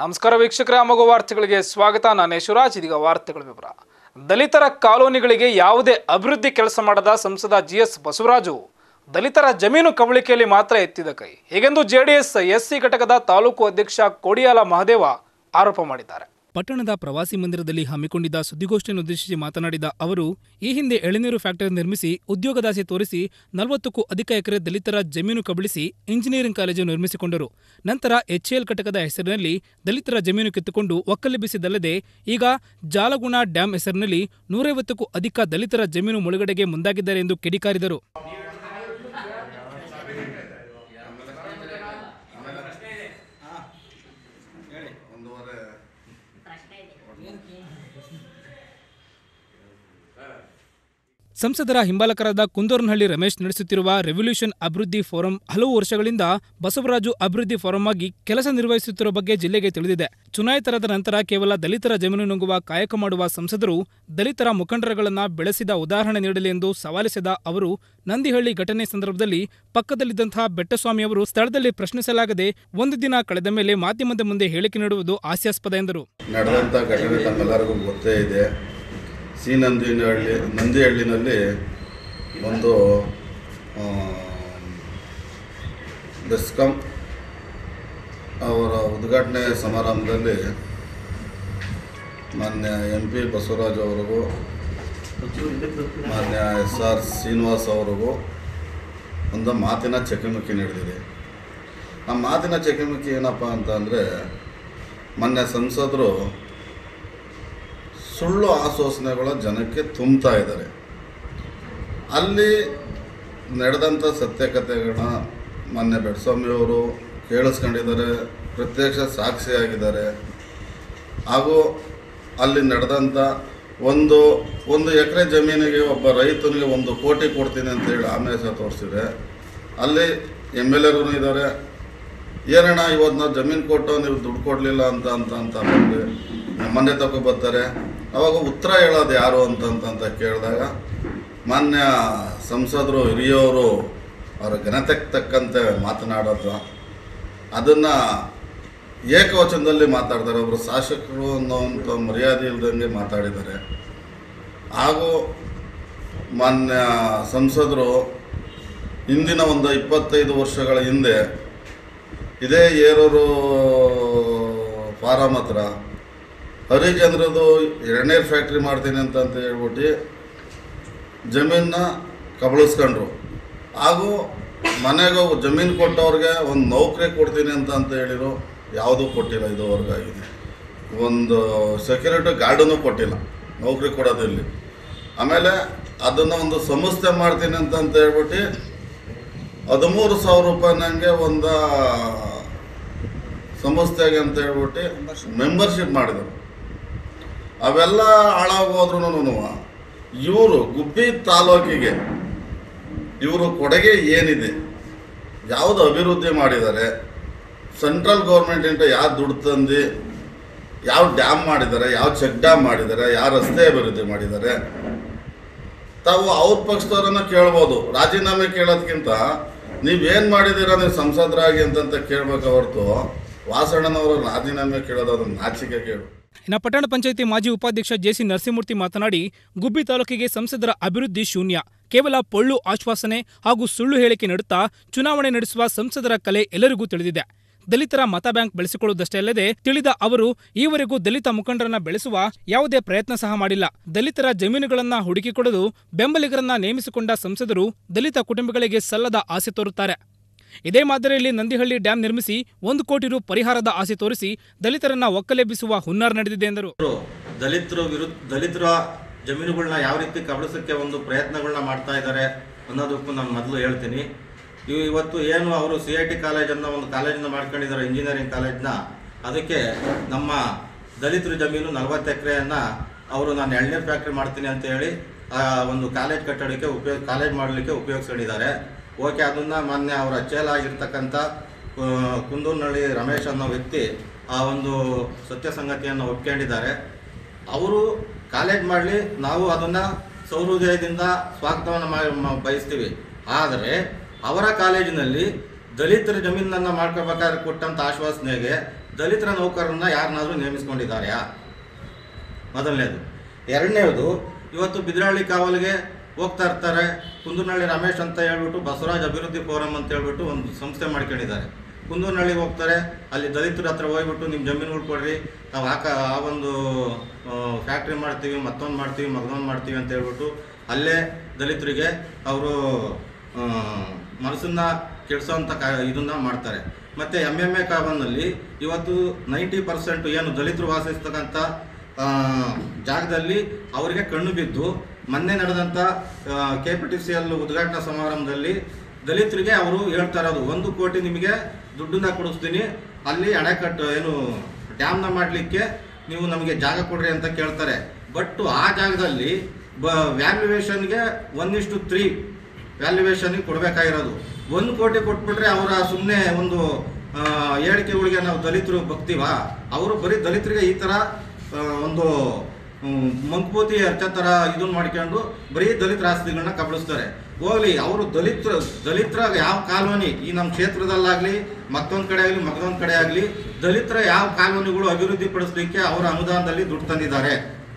ನಮಸ್ಕಾರ ವೀಕ್ಷಕರೇ ಅಮಗು ವಾರ್ತೆಗಳಿಗೆ ಸ್ವಾಗತ ನಾನು ಯಶುರಾಜ್ ಇದೀಗ ವಾರ್ತೆಗಳ ವಿವರ ದಲಿತರ ಕಾಲೋನಿಗಳಿಗೆ ಯಾವುದೇ ಅಭಿವೃದ್ಧಿ ಕೆಲಸ ಮಾಡದ ಸಂಸದ ಜಿ ಎಸ್ ಬಸವರಾಜು ದಲಿತರ ಜಮೀನು ಕಬಳಿಕೆಯಲ್ಲಿ ಮಾತ್ರ ಎತ್ತಿದ ಕೈ ಹೀಗೆಂದು ಜೆಡಿಎಸ್ ಎಸ್ಸಿ ಘಟಕದ ತಾಲೂಕು ಅಧ್ಯಕ್ಷ ಕೋಡಿಯಾಲ ಮಹದೇವ ಆರೋಪ ಮಾಡಿದ್ದಾರೆ ಪಟ್ಟಣದ ಪ್ರವಾಸಿ ಮಂದಿರದಲ್ಲಿ ಹಮ್ಮಿಕೊಂಡಿದ್ದ ಸುದ್ದಿಗೋಷ್ಠಿಯನ್ನು ಉದ್ದೇಶಿಸಿ ಮಾತನಾಡಿದ ಅವರು ಈ ಹಿಂದೆ ಎಳೆನೀರು ಫ್ಯಾಕ್ಟರಿ ನಿರ್ಮಿಸಿ ಉದ್ಯೋಗದಾಸೆ ತೋರಿಸಿ ನಲವತ್ತಕ್ಕೂ ಅಧಿಕ ಎಕರೆ ದಲಿತರ ಜಮೀನು ಕಬಳಿಸಿ ಇಂಜಿನಿಯರಿಂಗ್ ಕಾಲೇಜು ನಿರ್ಮಿಸಿಕೊಂಡರು ನಂತರ ಎಚ್ಎಎಲ್ ಘಟಕದ ಹೆಸರಿನಲ್ಲಿ ದಲಿತರ ಜಮೀನು ಕಿತ್ತುಕೊಂಡು ಒಕ್ಕಲೆಬ್ಬಿಸಿದಲ್ಲದೆ ಈಗ ಜಾಲಗುಣ ಡ್ಯಾಂ ಹೆಸರಿನಲ್ಲಿ ನೂರೈವತ್ತಕ್ಕೂ ಅಧಿಕ ದಲಿತರ ಜಮೀನು ಮುಳುಗಡೆಗೆ ಮುಂದಾಗಿದ್ದಾರೆ ಎಂದು ಕಿಡಿಕಾರಿದರು ಸಂಸದರ ಹಿಂಬಾಲಕರಾದ ಕುಂದೂರನಹಳ್ಳಿ ರಮೇಶ್ ನಡೆಸುತ್ತಿರುವ ರೆವಲ್ಯೂಷನ್ ಅಭಿವೃದ್ಧಿ ಫೋರಂ ಹಲವು ವರ್ಷಗಳಿಂದ ಬಸವರಾಜು ಅಭಿವೃದ್ಧಿ ಫೋರಂ ಆಗಿ ಕೆಲಸ ನಿರ್ವಹಿಸುತ್ತಿರುವ ಬಗ್ಗೆ ಜಿಲ್ಲೆಗೆ ತಿಳಿದಿದೆ ಚುನಾಯಿತರಾದ ನಂತರ ಕೇವಲ ದಲಿತರ ಜಮೀನು ನುಂಗುವ ಕಾಯಕ ಮಾಡುವ ಸಂಸದರು ದಲಿತರ ಮುಖಂಡರುಗಳನ್ನ ಬೆಳೆಸಿದ ಉದಾಹರಣೆ ನೀಡಲಿ ಎಂದು ಸವಾಲಿಸಿದ ಅವರು ನಂದಿಹಳ್ಳಿ ಘಟನೆ ಸಂದರ್ಭದಲ್ಲಿ ಪಕ್ಕದಲ್ಲಿದ್ದಂತಹ ಬೆಟ್ಟಸ್ವಾಮಿ ಅವರು ಸ್ಥಳದಲ್ಲಿ ಪ್ರಶ್ನಿಸಲಾಗದೆ ಒಂದು ದಿನ ಕಳೆದ ಮೇಲೆ ಮಾಧ್ಯಮದ ಮುಂದೆ ಹೇಳಿಕೆ ನೀಡುವುದು ಹಾಸ್ಯಾಸ್ಪದ ಎಂದರು ನಡೆದಂಥ ಘಟನೆ ತಮ್ಮೆಲ್ಲರಿಗೂ ಗೊತ್ತೇ ಇದೆ ಸಿ ನಂದಿಹಳ್ಳಿ ನಂದಿಹಳ್ಳಿನಲ್ಲಿ ಒಂದು ಆ, ಬೆಸ್ಕಾಂ ಅವರ ಉದ್ಘಾಟನೆ ಸಮಾರಂಭದಲ್ಲಿ ಮಾನ್ಯ ಎಂ ಪಿ ಬಸವರಾಜ್ ಅವರಿಗೂ ಮಾನ್ಯ ಎಸ್ ಆರ್ ಶ್ರೀನಿವಾಸ್ ಅವರಿಗೂ ಒಂದು ಮಾತಿನ ಚಕಮಕಿ ನಡೆದಿದೆ ಆ ಮಾತಿನ ಚಕಮಕಿ ಏನಪ್ಪ ಅಂತ ಅಂದರೆ ಮೊನ್ನೆ ಸಂಸದರು ಸುಳ್ಳು ಆಶ್ವಾಸನೆಗಳ ಜನಕ್ಕೆ ತುಂಬ್ತಾ ಇದ್ದಾರೆ ಅಲ್ಲಿ ನಡೆದಂಥ ಸತ್ಯಕಥೆಗಳನ್ನ ಮೊನ್ನೆ ಬೆಡ್ಸ್ವಾಮಿಯವರು ಕೇಳಿಸ್ಕೊಂಡಿದ್ದಾರೆ ಪ್ರತ್ಯಕ್ಷ ಸಾಕ್ಷಿಯಾಗಿದ್ದಾರೆ ಹಾಗೂ ಅಲ್ಲಿ ನಡೆದಂಥ ಒಂದು ಒಂದು ಎಕರೆ ಜಮೀನಿಗೆ ಒಬ್ಬ ರೈತನಿಗೆ ಒಂದು ಕೋಟಿ ಕೊಡ್ತೀನಿ ಅಂತ ಹೇಳಿ ಆಮೇಶ ತೋರಿಸಿದೆ ಅಲ್ಲಿ ಎಮ್ ಎಲ್ ಎರು ಇದ್ದಾರೆ ಏನಣ್ಣ ಇವತ್ತು ನಾವು ಜಮೀನು ಕೊಟ್ಟು ನೀವು ದುಡ್ಡು ಕೊಡಲಿಲ್ಲ ಅಂತ ಅಂತ ಅಂತ ಬಂದು ಮನೆ ತಗೊ ಬರ್ತಾರೆ ಅವಾಗ ಉತ್ತರ ಹೇಳೋದು ಯಾರು ಅಂತಂತ ಕೇಳಿದಾಗ ಮಾನ್ಯ ಸಂಸದರು ಹಿರಿಯವರು ಅವರ ಘನತೆಗೆ ತಕ್ಕಂತೆ ಮಾತನಾಡೋದು ಅದನ್ನು ಏಕವಚನದಲ್ಲಿ ಮಾತಾಡ್ತಾರೆ ಒಬ್ಬರು ಶಾಸಕರು ಅನ್ನೋವಂಥ ಮರ್ಯಾದೆ ಇಲ್ದಂಗೆ ಮಾತಾಡಿದ್ದಾರೆ ಹಾಗೂ ಮಾನ್ಯ ಸಂಸದರು ಇಂದಿನ ಒಂದು ಇಪ್ಪತ್ತೈದು ವರ್ಷಗಳ ಹಿಂದೆ ಇದೇ ಏರೂರು ಫಾರಮ್ ಹತ್ರ ಹರಿಜನರದು ಎಣ್ಣೆ ಫ್ಯಾಕ್ಟ್ರಿ ಮಾಡ್ತೀನಿ ಅಂತ ಅಂತ ಹೇಳ್ಬಿಟ್ಟು ಜಮೀನನ್ನ ಕಬಳಿಸ್ಕೊಂಡ್ರು ಹಾಗೂ ಮನೆಗೆ ಜಮೀನು ಕೊಟ್ಟವ್ರಿಗೆ ಒಂದು ನೌಕರಿ ಕೊಡ್ತೀನಿ ಅಂತ ಅಂತ ಹೇಳಿರು ಯಾವುದೂ ಕೊಟ್ಟಿಲ್ಲ ಇದುವರೆಗಾಗಿದೆ ಒಂದು ಸೆಕ್ಯೂರಿಟಿ ಗಾರ್ಡನ್ನು ಕೊಟ್ಟಿಲ್ಲ ನೌಕರಿ ಕೊಡೋದಿಲ್ಲಿ ಆಮೇಲೆ ಅದನ್ನು ಒಂದು ಸಂಸ್ಥೆ ಮಾಡ್ತೀನಿ ಅಂತ ಅಂತ ಹೇಳ್ಬಿಟ್ಟು ಹದಿಮೂರು ಸಾವಿರ ರೂಪಾಯಿ ನನಗೆ ಒಂದು ಸಂಸ್ಥೆಗೆ ಅಂತ ಹೇಳ್ಬಿಟ್ಟು ಮೆಂಬರ್ಶಿಪ್ ಮಾಡಿದರು ಅವೆಲ್ಲ ಹಾಳಾಗೋದ್ರೂ ಇವರು ಗುಬ್ಬಿ ತಾಲೂಕಿಗೆ ಇವರು ಕೊಡುಗೆ ಏನಿದೆ ಯಾವುದು ಅಭಿವೃದ್ಧಿ ಮಾಡಿದ್ದಾರೆ ಸೆಂಟ್ರಲ್ ಗೌರ್ಮೆಂಟಿಂದ ಯಾವ ದುಡ್ಡು ತಂದು ಯಾವ ಡ್ಯಾಮ್ ಮಾಡಿದ್ದಾರೆ ಯಾವ ಚೆಕ್ ಡ್ಯಾಮ್ ಮಾಡಿದ್ದಾರೆ ಯಾವ ರಸ್ತೆ ಅಭಿವೃದ್ಧಿ ಮಾಡಿದ್ದಾರೆ ತಾವು ಅವ್ರ ಪಕ್ಷದವರನ್ನ ಕೇಳ್ಬೋದು ರಾಜೀನಾಮೆ ಕೇಳೋದ್ಕಿಂತ ನೀವೇನು ಮಾಡಿದ್ದೀರಾ ನೀವು ಸಂಸದರಾಗಿ ಅಂತಂತ ಕೇಳ್ಬೇಕು ಹೊರತು ವಾಸಣ್ಣನವರು ರಾಜೀನಾಮೆ ಕೇಳೋದು ಅದನ್ನು ನಾಚಿಕೆ ಕೇಳು ಇನ್ನು ಪಟ್ಟಣ ಪಂಚಾಯಿತಿ ಮಾಜಿ ಉಪಾಧ್ಯಕ್ಷ ಜೆಸಿ ನರಸಿಂಹಮೂರ್ತಿ ಮಾತನಾಡಿ ಗುಬ್ಬಿ ತಾಲೂಕಿಗೆ ಸಂಸದರ ಅಭಿವೃದ್ಧಿ ಶೂನ್ಯ ಕೇವಲ ಪೊಳ್ಳು ಆಶ್ವಾಸನೆ ಹಾಗೂ ಸುಳ್ಳು ಹೇಳಿಕೆ ನೀಡುತ್ತಾ ಚುನಾವಣೆ ನಡೆಸುವ ಸಂಸದರ ಕಲೆ ಎಲ್ಲರಿಗೂ ತಿಳಿದಿದೆ ದಲಿತರ ಮತ ಬ್ಯಾಂಕ್ ಬೆಳೆಸಿಕೊಳ್ಳುವುದಷ್ಟೇ ಅಲ್ಲದೆ ತಿಳಿದ ಅವರು ಈವರೆಗೂ ದಲಿತ ಮುಖಂಡರನ್ನ ಬೆಳೆಸುವ ಯಾವುದೇ ಪ್ರಯತ್ನ ಸಹ ಮಾಡಿಲ್ಲ ದಲಿತರ ಜಮೀನುಗಳನ್ನ ಹುಡುಕಿಕೊಡಲು ಬೆಂಬಲಿಗರನ್ನ ನೇಮಿಸಿಕೊಂಡ ಸಂಸದರು ದಲಿತ ಕುಟುಂಬಗಳಿಗೆ ಸಲ್ಲದ ಆಸೆ ತೋರುತ್ತಾರೆ ಇದೇ ಮಾದರಿಯಲ್ಲಿ ನಂದಿಹಳ್ಳಿ ಡ್ಯಾಂ ನಿರ್ಮಿಸಿ ಒಂದು ಕೋಟಿ ರು ಪರಿಹಾರದ ಆಸೆ ತೋರಿಸಿ ದಲಿತರನ್ನ ಒಕ್ಕಲೆಬ್ಬಿಸುವ ಹುನ್ನಾರ ನಡೆದಿದೆ ಎಂದರು ಅವರು ದಲಿತರು ವಿರುದ್ಧ ದಲಿತರ ಜಮೀನುಗಳನ್ನ ಯಾವ ರೀತಿ ಕಬಳಿಸೋಕ್ಕೆ ಒಂದು ಪ್ರಯತ್ನಗಳನ್ನ ಮಾಡ್ತಾ ಇದ್ದಾರೆ ಅನ್ನೋದಕ್ಕೂ ನಾನು ಮೊದಲು ಹೇಳ್ತೀನಿ ಇವು ಇವತ್ತು ಏನು ಅವರು ಸಿ ಐ ಟಿ ಕಾಲೇಜನ್ನು ಒಂದು ಕಾಲೇಜನ್ನ ಮಾಡ್ಕೊಂಡಿದ್ದಾರೆ ಇಂಜಿನಿಯರಿಂಗ್ ಕಾಲೇಜ್ನ ಅದಕ್ಕೆ ನಮ್ಮ ದಲಿತರ ಜಮೀನು ನಲವತ್ತು ಎಕರೆಯನ್ನು ಅವರು ನಾನು ಎಳ್ನೀರು ಫ್ಯಾಕ್ಟ್ರಿ ಮಾಡ್ತೀನಿ ಅಂತ ಹೇಳಿ ಆ ಒಂದು ಕಾಲೇಜ್ ಕಟ್ಟಡಕ್ಕೆ ಉಪಯೋಗ ಕಾಲೇಜ್ ಮಾಡಲಿಕ್ಕೆ ಉಪಯೋಗಿಸ್ಕೊಂಡಿದ್ದಾರೆ ಓಕೆ ಅದನ್ನು ಮಾನ್ಯ ಅವರ ಅಚ್ಚೇಲಾಗಿರ್ತಕ್ಕಂಥ ಕುಂದೂರ್ನಳ್ಳಿ ರಮೇಶ್ ಅನ್ನೋ ವ್ಯಕ್ತಿ ಆ ಒಂದು ಸತ್ಯ ಸಂಗತಿಯನ್ನು ಒಪ್ಕೊಂಡಿದ್ದಾರೆ ಅವರು ಕಾಲೇಜ್ ಮಾಡಲಿ ನಾವು ಅದನ್ನು ಸೌಹೃದಯದಿಂದ ಸ್ವಾಗತವನ್ನು ಮಾಡಿ ಮ- ಬಯಸ್ತೀವಿ ಆದರೆ ಅವರ ಕಾಲೇಜಿನಲ್ಲಿ ದಲಿತರ ಜಮೀನನ್ನು ಮಾಡ್ಕೋಬೇಕಾದ್ರೆ ಕೊಟ್ಟಂಥ ಆಶ್ವಾಸನೆಗೆ ದಲಿತರ ನೌಕರರನ್ನ ಯಾರನ್ನಾದ್ರೂ ನೇಮಿಸ್ಕೊಂಡಿದ್ದಾರೆಯಾ ಮೊದಲನೇದು ಎರಡನೇದು ಇವತ್ತು ಬಿದ್ರಹಳ್ಳಿ ಕಾವಲಿಗೆ ಹೋಗ್ತಾ ಇರ್ತಾರೆ ಕುಂದೂರ್ನಳ್ಳಿ ರಮೇಶ್ ಅಂತ ಹೇಳ್ಬಿಟ್ಟು ಬಸವರಾಜ್ ಅಭಿವೃದ್ಧಿ ಫೋರಂ ಅಂತ ಹೇಳ್ಬಿಟ್ಟು ಒಂದು ಸಂಸ್ಥೆ ಮಾಡ್ಕೊಂಡಿದ್ದಾರೆ ಕುಂದೂರ್ನಳ್ಳಿಗೆ ಹೋಗ್ತಾರೆ ಅಲ್ಲಿ ದಲಿತರ ಹತ್ರ ಹೋಗ್ಬಿಟ್ಟು ನಿಮ್ಮ ಜಮೀನುಗಳು ಕೊಡ್ರಿ ನಾವು ಹಾಕ ಆ ಒಂದು ಫ್ಯಾಕ್ಟ್ರಿ ಮಾಡ್ತೀವಿ ಮತ್ತೊಂದು ಮಾಡ್ತೀವಿ ಮಗದೊಂದು ಮಾಡ್ತೀವಿ ಅಂತ ಹೇಳ್ಬಿಟ್ಟು ಅಲ್ಲೇ ದಲಿತರಿಗೆ ಅವರು ಮನಸ್ಸನ್ನ ಕೆಡಿಸೋಂಥ ಕಾ ಇದನ್ನ ಮಾಡ್ತಾರೆ ಮತ್ತು ಎಮ್ ಎಮ್ ಎ ಕಾವನ್ನಲ್ಲಿ ಇವತ್ತು ನೈಂಟಿ ಪರ್ಸೆಂಟ್ ಏನು ದಲಿತರು ವಾಸಿಸ್ತಕ್ಕಂಥ ಆ, ಜಾಗದಲ್ಲಿ ಅವರಿಗೆ ಕಣ್ಣು ಬಿದ್ದು ಮೊನ್ನೆ ನಡೆದಂಥ K P T C L ಉದ್ಘಾಟನಾ ಸಮಾರಂಭದಲ್ಲಿ ದಲಿತರಿಗೆ ಅವರು ಹೇಳ್ತಾ ಇರೋದು ಒಂದು ಕೋಟಿ ನಿಮಗೆ ದುಡ್ಡನ್ನ ಕೊಡಿಸ್ತೀನಿ ಅಲ್ಲಿ ಅಣೆಕಟ್ಟು ಏನು ಡ್ಯಾಮ್ನ ಮಾಡಲಿಕ್ಕೆ ನೀವು ನಮಗೆ ಜಾಗ ಕೊಡ್ರಿ ಅಂತ ಕೇಳ್ತಾರೆ ಬಟ್ ಆ ಜಾಗದಲ್ಲಿ ಬ ವ್ಯಾಲ್ಯೂಯೇಷನ್ಗೆ ಒನ್ ಇಷ್ಟು ತ್ರೀ ವ್ಯಾಲ್ಯೂಯೇಷನ್ಗೆ ಕೊಡಬೇಕಾಗಿರೋದು ಒಂದು ಕೋಟಿ ಕೊಟ್ಬಿಟ್ರೆ ಅವರ ಸುಮ್ಮನೆ ಒಂದು ಆ, ಹೇಳಿಕೆಗಳಿಗೆ ನಾವು ದಲಿತರು ಬಗ್ತೀವಾ ಅವರು ಬರೀ ದಲಿತರಿಗೆ ಈ ಥರ ಆ, ಒಂದು ಹ್ಮ್, ಮಂಕುಪೂತಿ ಅರ್ಚ ಥರ ಇದನ್ನ ಮಾಡ್ಕೊಂಡು ಬರೀ ದಲಿತರ ಆಸ್ತಿಗಳನ್ನ ಕಬಳಿಸ್ತಾರೆ ಹೋಗ್ಲಿ ಅವರು ದಲಿತರ ದಲಿತರ ಯಾವ ಕಾಲೋನಿ ಈ ನಮ್ಮ ಕ್ಷೇತ್ರದಲ್ಲಾಗಲಿ ಮತ್ತೊಂದು ಕಡೆ ಆಗಲಿ ಮತ್ತೊಂದು ಕಡೆ ಆಗಲಿ ದಲಿತರ ಯಾವ ಕಾಲೋನಿಗಳು ಅಭಿವೃದ್ಧಿ ಪಡಿಸ್ಲಿಕ್ಕೆ ಅವರ ಅನುದಾನದಲ್ಲಿ ದುಡ್ಡು ತಂದಿದ್ದಾರೆ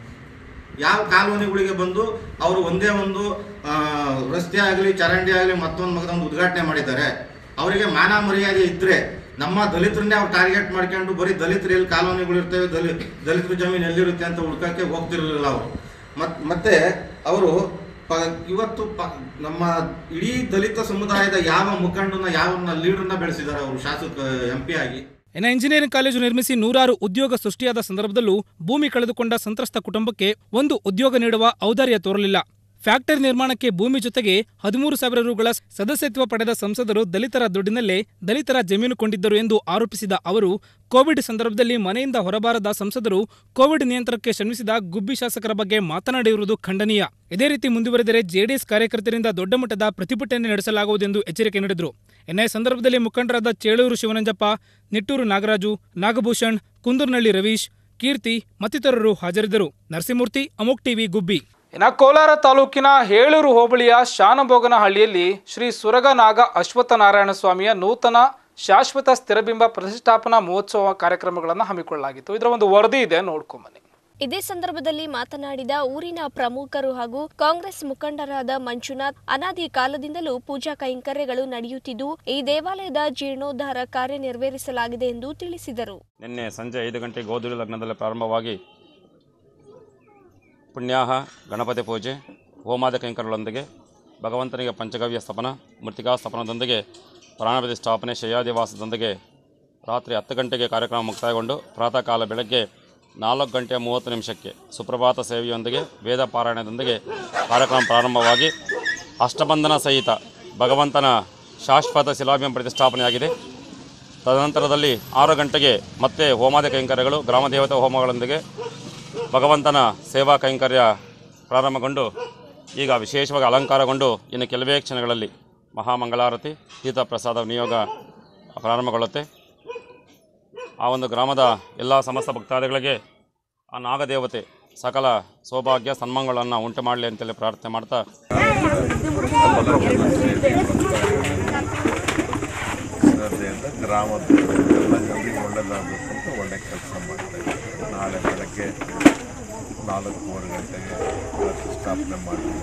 ಯಾವ ಕಾಲೋನಿಗಳಿಗೆ ಬಂದು ಅವರು ಒಂದೇ ಒಂದು ಆ, ರಸ್ತೆ ಆಗಲಿ ಚರಂಡಿ ಆಗಲಿ ಮತ್ತೊಂದು ಮಗದೊಂದು ಉದ್ಘಾಟನೆ ಮಾಡಿದ್ದಾರೆ ಅವರಿಗೆ ಮಾನ ಮರ್ಯಾದೆ ಇದ್ರೆ ನಮ್ಮ ದಲಿತರನ್ನೇ ಅವ್ರು ಟಾರ್ಗೆಟ್ ಮಾಡ್ಕೊಂಡು ಬರೀ ದಲಿತರು ಎಲ್ಲಿ ಕಾಲೋನಿಗಳು ಇರ್ತವೆ ದಲಿ ದಲಿತರ ಜಮೀನು ಎಲ್ಲಿರುತ್ತೆ ಅಂತ ಹುಡ್ಕಕ್ಕೆ ಹೋಗ್ತಿರ್ಲಿಲ್ಲ ಅವರು ಮತ್ ಮತ್ತೆ ಅವರು ಪ ಇವತ್ತು ಪ ನಮ್ಮ ಇಡೀ ದಲಿತ ಸಮುದಾಯದ ಯಾವ ಮುಖಂಡನ ಯಾವ ಲೀಡರ್ನ ಬೆಳೆಸಿದ್ದಾರೆ ಅವರು ಶಾಸಕ ಎಂ ಪಿ ಆಗಿ ಇನ್ನು ಇಂಜಿನಿಯರಿಂಗ್ ಕಾಲೇಜು ನಿರ್ಮಿಸಿ ನೂರಾರು ಉದ್ಯೋಗ ಸೃಷ್ಟಿಯಾದ ಸಂದರ್ಭದಲ್ಲೂ ಭೂಮಿ ಕಳೆದುಕೊಂಡ ಸಂತ್ರಸ್ತ ಕುಟುಂಬಕ್ಕೆ ಒಂದು ಉದ್ಯೋಗ ನೀಡುವ ಔದಾರ್ಯ ತೋರಲಿಲ್ಲ ಫ್ಯಾಕ್ಟರಿ ನಿರ್ಮಾಣಕ್ಕೆ ಭೂಮಿ ಜೊತೆಗೆ ಹದಿಮೂರು ಸಾವಿರ ರುಗಳ ಸದಸ್ಯತ್ವ ಪಡೆದ ಸಂಸದರು ದಲಿತರ ದುಡ್ಡಿನಲ್ಲೇ ದಲಿತರ ಜಮೀನು ಕೊಂಡಿದ್ದರು ಎಂದು ಆರೋಪಿಸಿದ ಅವರು ಕೋವಿಡ್ ಸಂದರ್ಭದಲ್ಲಿ ಮನೆಯಿಂದ ಹೊರಬಾರದ ಸಂಸದರು ಕೋವಿಡ್ ನಿಯಂತ್ರಣಕ್ಕೆ ಶ್ರಮಿಸಿದ ಗುಬ್ಬಿ ಶಾಸಕರ ಬಗ್ಗೆ ಮಾತನಾಡಿರುವುದು ಖಂಡನೀಯ ಇದೇ ರೀತಿ ಮುಂದುವರೆದರೆ ಜೆಡಿಎಸ್ ಕಾರ್ಯಕರ್ತರಿಂದ ದೊಡ್ಡ ಮಟ್ಟದ ಪ್ರತಿಭಟನೆ ನಡೆಸಲಾಗುವುದೆಂದು ಎಚ್ಚರಿಕೆ ನೀಡಿದರು ಎನ್ಐ ಸಂದರ್ಭದಲ್ಲಿ ಮುಖಂಡರಾದ ಚೇಳೂರು ಶಿವನಂಜಪ್ಪ ನಿಟ್ಟೂರು ನಾಗರಾಜು ನಾಗಭೂಷಣ್ ಕುಂದೂರ್ನಳ್ಳಿ ರವೀಶ್ ಕೀರ್ತಿ ಮತ್ತಿತರರು ಹಾಜರಿದ್ದರು ನರಸಿಂಹಮೂರ್ತಿ ಅಮೋಕ್ ಟಿವಿ ಗುಬ್ಬಿ ಇನ್ನು ಕೋಲಾರ ತಾಲೂಕಿನ ಹೇಳೂರು ಹೋಬಳಿಯ ಶಾನಭೋಗನಹಳ್ಳಿಯಲ್ಲಿ ಶ್ರೀ ಸುರಗನಾಗ ಅಶ್ವತ್ಥನಾರಾಯಣ ಸ್ವಾಮಿಯ ನೂತನ ಶಾಶ್ವತ ಸ್ಥಿರಬಿಂಬ ಪ್ರತಿಷ್ಠಾಪನಾ ಮಹೋತ್ಸವ ಕಾರ್ಯಕ್ರಮಗಳನ್ನು ಹಮ್ಮಿಕೊಳ್ಳಲಾಗಿತ್ತು ಇದರ ಒಂದು ವರದಿ ಇದೆ ನೋಡ್ಕೊಂಬನ್ನಿ ಇದೇ ಸಂದರ್ಭದಲ್ಲಿ ಮಾತನಾಡಿದ ಊರಿನ ಪ್ರಮುಖರು ಹಾಗೂ ಕಾಂಗ್ರೆಸ್ ಮುಖಂಡರಾದ ಮಂಜುನಾಥ್ ಅನಾದಿ ಕಾಲದಿಂದಲೂ ಪೂಜಾ ಕೈಂಕರ್ಯಗಳು ನಡೆಯುತ್ತಿದ್ದು ಈ ದೇವಾಲಯದ ಜೀರ್ಣೋದ್ಧಾರ ಕಾರ್ಯ ನೆರವೇರಿಸಲಾಗಿದೆ ಎಂದು ತಿಳಿಸಿದರು ನಿನ್ನೆ ಸಂಜೆ ಐದು ಗಂಟೆ ಗೋಧೂಳಿ ಲಗ್ನದಲ್ಲಿ ಪ್ರಾರಂಭವಾಗಿ ಪುಣ್ಯಾಹ ಗಣಪತಿ ಪೂಜೆ ಹೋಮಾದ ಕೈಂಕರ್ಯಗಳೊಂದಿಗೆ ಭಗವಂತನಿಗೆ ಪಂಚಗವ್ಯ ಸ್ಥಾಪನ ಮೃತಿಕಾ ಸ್ಥಾಪನದೊಂದಿಗೆ ಪ್ರಾಣ ಪ್ರತಿಷ್ಠಾಪನೆ ಶಯ್ಯಾದಿವಾಸದೊಂದಿಗೆ ರಾತ್ರಿ ಹತ್ತು ಗಂಟೆಗೆ ಕಾರ್ಯಕ್ರಮ ಮುಕ್ತಾಯಗೊಂಡು ಪ್ರಾತಃ ಕಾಲ ಬೆಳಗ್ಗೆ ನಾಲ್ಕು ಗಂಟೆ ಮೂವತ್ತು ನಿಮಿಷಕ್ಕೆ ಸುಪ್ರಭಾತ ಸೇವೆಯೊಂದಿಗೆ ವೇದ ಪಾರಾಯಣದೊಂದಿಗೆ ಕಾರ್ಯಕ್ರಮ ಪ್ರಾರಂಭವಾಗಿ ಅಷ್ಟಬಂಧನ ಸಹಿತ ಭಗವಂತನ ಶಾಶ್ವತ ಶಿಲಾಭಿಮ ಪ್ರತಿಷ್ಠಾಪನೆಯಾಗಿದೆ ತದನಂತರದಲ್ಲಿ ಆರು ಗಂಟೆಗೆ ಮತ್ತೆ ಹೋಮಾದಿ ಕೈಂಕರ್ಯಗಳು ಗ್ರಾಮ ದೇವತೆ ಹೋಮಗಳೊಂದಿಗೆ ಭಗವಂತನ ಸೇವಾ ಕೈಂಕರ್ಯ ಪ್ರಾರಂಭಗೊಂಡು ಈಗ ವಿಶೇಷವಾಗಿ ಅಲಂಕಾರಗೊಂಡು ಇನ್ನು ಕೆಲವೇ ಕ್ಷಣಗಳಲ್ಲಿ ಮಹಾಮಂಗಳಾರತಿ ತೀರ್ಥ ಪ್ರಸಾದ ವಿನಿಯೋಗ ಪ್ರಾರಂಭಗೊಳ್ಳುತ್ತೆ ಆ ಒಂದು ಗ್ರಾಮದ ಎಲ್ಲ ಸಮಸ್ತ ಭಕ್ತಾದಿಗಳಿಗೆ ಆ ನಾಗದೇವತೆ ಸಕಲ ಸೌಭಾಗ್ಯ ಸನ್ಮಾನಗಳನ್ನು ಉಂಟು ಮಾಡಲಿ ಅಂತೇಳಿ ಪ್ರಾರ್ಥನೆ ಮಾಡ್ತಾ ಶ್ರದ್ಧೆಯಿಂದ ಗ್ರಾಮದ ಎಲ್ಲ ಜನರಿಗೆ ಒಳ್ಳೆಯದಾಗಬೇಕು ಅಂತ ಒಳ್ಳೆ ಕೆಲಸ ಮಾಡ್ತಾ ಇದ್ದೀವಿ ನಾಳೆ ಬೆಳಗ್ಗೆ ನಾಲ್ಕೂವರೆ ಗಂಟೆಗೆ ಸ್ಥಾಪನೆ ಮಾಡ್ತೀವಿ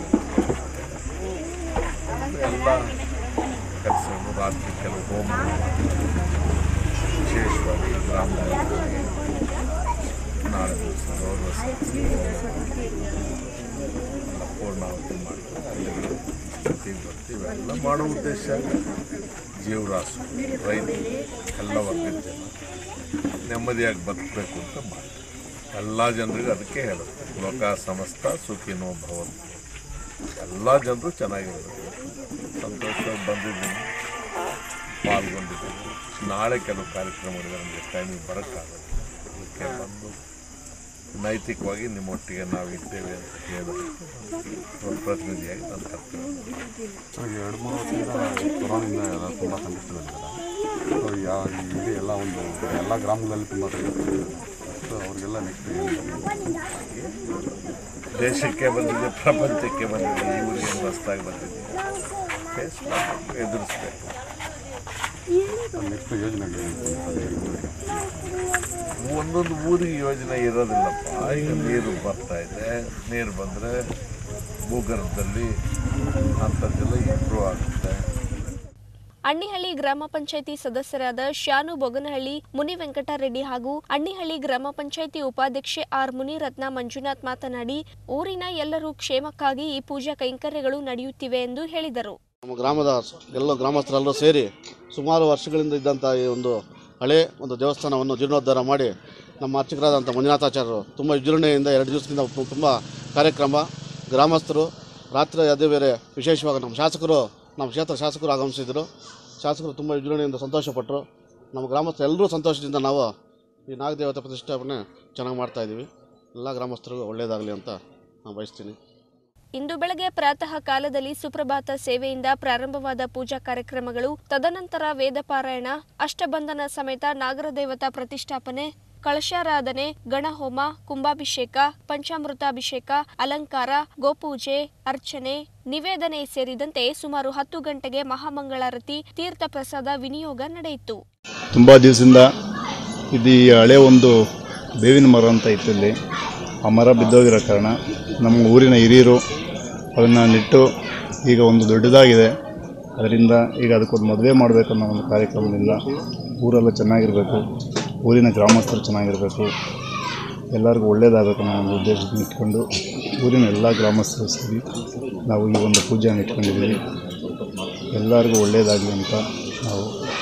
ಎಲ್ಲ ಕೆಲಸಗಳು ರಾತ್ರಿ ಕೆಲವು ಹೋಮಗಳು ವಿಶೇಷವಾಗಿ ಗ್ರಾಮದಲ್ಲಿ ನಾಳೆ ದಿವಸ ಗೌರವ ಸಲ್ಲಿಸಿ ಎಲ್ಲ ಪೂರ್ಣಾಹುತಿ ಮಾಡ್ತಾರೆ ಅಲ್ಲಿಗೆ ಸ್ಥಿತಿಗೆ ಬರ್ತೀವಿ ಎಲ್ಲ ಮಾಡೋ ಉದ್ದೇಶ ಜೀವರಾಶಿ ರೈತರು ಎಲ್ಲ ವರ್ಗದ ಜನ ನೆಮ್ಮದಿಯಾಗಿ ಬದುಕಬೇಕು ಅಂತ ಮಾಡ್ತಾರೆ ಎಲ್ಲ ಜನರಿಗೂ ಅದಕ್ಕೆ ಹೇಳೋದು ಲೋಕ ಸಮಸ್ತ ಸುಖಿನೋ ಭವನ್ ಎಲ್ಲ ಜನರು ಚೆನ್ನಾಗಿರಬೇಕು ಸಂತೋಷವಾಗಿ ಬಂದಿದ್ದೀನಿ ಪಾಲ್ಗೊಂಡಿದ್ದೀನಿ ನಾಳೆ ಕೆಲವು ಕಾರ್ಯಕ್ರಮಗಳಿದೆ ನಮಗೆ ಟೈಮಿಗೆ ಬರೋಕ್ಕಾಗಲ್ಲ ಅದಕ್ಕೆ ಬಂದು ನೈತಿಕವಾಗಿ ನಿಮ್ಮೊಟ್ಟಿಗೆ ನಾವು ಇದ್ದೇವೆ ಅಂತ ಹೇಳೋದಕ್ಕೆ ಒಂದು ಪ್ರತಿನಿಧಿಯಾಗಿ ನಾನು ಕರ್ತವ್ಯ ಎರಡು ಮೂರು ವರ್ಷದಿಂದ ಕೊರೋನಿಂದ ಎಲ್ಲ ತುಂಬ ಸಂಕಷ್ಟದಲ್ಲಿದ್ದಾರೆ ಸೊ ಯಾ ಇಡೀ ಎಲ್ಲ ಒಂದು ಎಲ್ಲ ಗ್ರಾಮಗಳಲ್ಲಿ ತುಂಬ ಸಂಕಷ್ಟದಲ್ಲಿದ್ದಾರೆ ಸೊ ಅವರಿಗೆಲ್ಲ ನೆಕ್ಸ್ಟ್ ದೇಶಕ್ಕೆ ಬಂದಿದೆ ಪ್ರಪಂಚಕ್ಕೆ ಬಂದಿದೆ ಈ ಊರಿಗೆ ಹೊಸದಾಗಿ ಬಂದಿದೆ ಫೇಸ್ ಮಾಡಬೇಕು ಎದುರಿಸ್ಬೇಕು ನೆಕ್ಸ್ಟ್ ಯೋಜನೆಗಳು ಒಂದೊಂದು ಊರಿಗೆ ಯೋಜನೆ ಇರೋದಿಲ್ಲಪ್ಪ ಈಗ ನೀರು ಬರ್ತಾ ಇದೆ ನೀರು ಬಂದರೆ ಭೂಗರ್ಭದಲ್ಲಿ ಅಂತರ್ಜಲ ಇಂಪ್ರೂವ್ ಆಗುತ್ತೆ ಅಣ್ಣಿಹಳ್ಳಿ ಗ್ರಾಮ ಪಂಚಾಯಿತಿ ಸದಸ್ಯರಾದ ಶಾನು ಬೊಗನಹಳ್ಳಿ ಮುನಿ ವೆಂಕಟರೆಡ್ಡಿ ಹಾಗೂ ಅಣ್ಣಿಹಳ್ಳಿ ಗ್ರಾಮ ಪಂಚಾಯಿತಿ ಉಪಾಧ್ಯಕ್ಷೆ ಆರ್ ಮುನಿರತ್ನ ಮಂಜುನಾಥ್ ಮಾತನಾಡಿ ಊರಿನ ಎಲ್ಲರೂ ಕ್ಷೇಮಕ್ಕಾಗಿ ಈ ಪೂಜಾ ಕೈಂಕರ್ಯಗಳು ನಡೆಯುತ್ತಿವೆ ಎಂದು ಹೇಳಿದರು ನಮ್ಮ ಗ್ರಾಮದ ಎಲ್ಲ ಗ್ರಾಮಸ್ಥರೆಲ್ಲರೂ ಸೇರಿ ಸುಮಾರು ವರ್ಷಗಳಿಂದ ಇದ್ದಂಥ ಈ ಒಂದು ಹಳೆ ಒಂದು ದೇವಸ್ಥಾನವನ್ನು ಜೀರ್ಣೋದ್ಧಾರ ಮಾಡಿ ನಮ್ಮ ಅರ್ಚಕರಾದಂಥ ಮಂಜುನಾಥಾಚಾರ್ಯರು ತುಂಬ ವಿಜೃಂಭಣೆಯಿಂದ ಎರಡು ದಿವಸದಿಂದ ತುಂಬ ಕಾರ್ಯಕ್ರಮ ಗ್ರಾಮಸ್ಥರು ರಾತ್ರಿ ಅದೇ ಬೇರೆ ವಿಶೇಷವಾಗಿ ನಮ್ಮ ಶಾಸಕರು ನಮ್ಮ ಕ್ಷೇತ್ರ ಶಾಸಕರು ಆಗಮಿಸಿದರು ಶಾಸಕರು ತುಂಬ ವಿಜೃಂಭಣೆಯಿಂದ ಸಂತೋಷಪಟ್ಟರು ನಮ್ಮ ಗ್ರಾಮಸ್ಥರು ಎಲ್ಲರೂ ಸಂತೋಷದಿಂದ ನಾವು ಈ ನಾಗದೇವತೆ ಪ್ರತಿಷ್ಠಾಪನೆ ಚೆನ್ನಾಗಿ ಮಾಡ್ತಾಯಿದ್ದೀವಿ ಎಲ್ಲ ಗ್ರಾಮಸ್ಥರಿಗೂ ಒಳ್ಳೆಯದಾಗಲಿ ಅಂತ ನಾನು ಬಯಸ್ತೀನಿ ಇಂದು ಬೆಳಗ್ಗೆ ಪ್ರಾತಃ ಕಾಲದಲ್ಲಿ ಸುಪ್ರಭಾತ ಸೇವೆಯಿಂದ ಪ್ರಾರಂಭವಾದ ಪೂಜಾ ಕಾರ್ಯಕ್ರಮಗಳು ತದನಂತರ ವೇದ ಪಾರಾಯಣ ಅಷ್ಟಬಂಧನ ಸಮೇತ ನಾಗರದೇವತಾ ಪ್ರತಿಷ್ಠಾಪನೆ ಕಳಶಾರಾಧನೆ ಗಣಹೋಮ ಕುಂಭಾಭಿಷೇಕ ಪಂಚಾಮೃತಾಭಿಷೇಕ ಅಲಂಕಾರ ಗೋಪೂಜೆ ಅರ್ಚನೆ ನಿವೇದನೆ ಸೇರಿದಂತೆ ಸುಮಾರು ಹತ್ತು ಗಂಟೆಗೆ ಮಹಾಮಂಗಳಾರತಿ ತೀರ್ಥ ಪ್ರಸಾದ ವಿನಿಯೋಗ ನಡೆಯಿತು ತುಂಬ ದಿವಸದಿಂದ ಇದು ಈ ಹಳೆ ಒಂದು ಬೇವಿನ ಮರ ಅಂತ ಇತ್ತು ಇಲ್ಲಿ ಆ ಮರ ಬಿದ್ದೋಗಿರೋ ಕಾರಣ ನಮ್ಮ ಊರಿನ ಹಿರಿಯರು ಅದನ್ನು ನೆಟ್ಟು ಈಗ ಒಂದು ದೊಡ್ಡದಾಗಿದೆ ಅದರಿಂದ ಈಗ ಅದಕ್ಕೊಂದು ಮದುವೆ ಮಾಡಬೇಕು ಅನ್ನೋ ಒಂದು ಕಾರ್ಯಕ್ರಮದಿಂದ ಊರೆಲ್ಲ ಚೆನ್ನಾಗಿರಬೇಕು ಊರಿನ ಗ್ರಾಮಸ್ಥರು ಚೆನ್ನಾಗಿರಬೇಕು ಎಲ್ಲರಿಗೂ ಒಳ್ಳೆಯದಾಗಬೇಕು ಅನ್ನೋ ಒಂದು ಉದ್ದೇಶದಿಂದ ಇಟ್ಕೊಂಡು ಊರಿನ ಎಲ್ಲ ಗ್ರಾಮಸ್ಥರು ಸೇರಿ ನಾವು ಈ ಒಂದು ಪೂಜೆಯನ್ನು ಇಟ್ಕೊಂಡಿದ್ದೀವಿ ಎಲ್ಲರಿಗೂ ಒಳ್ಳೆಯದಾಗಲಿ ಅಂತ ನಾವು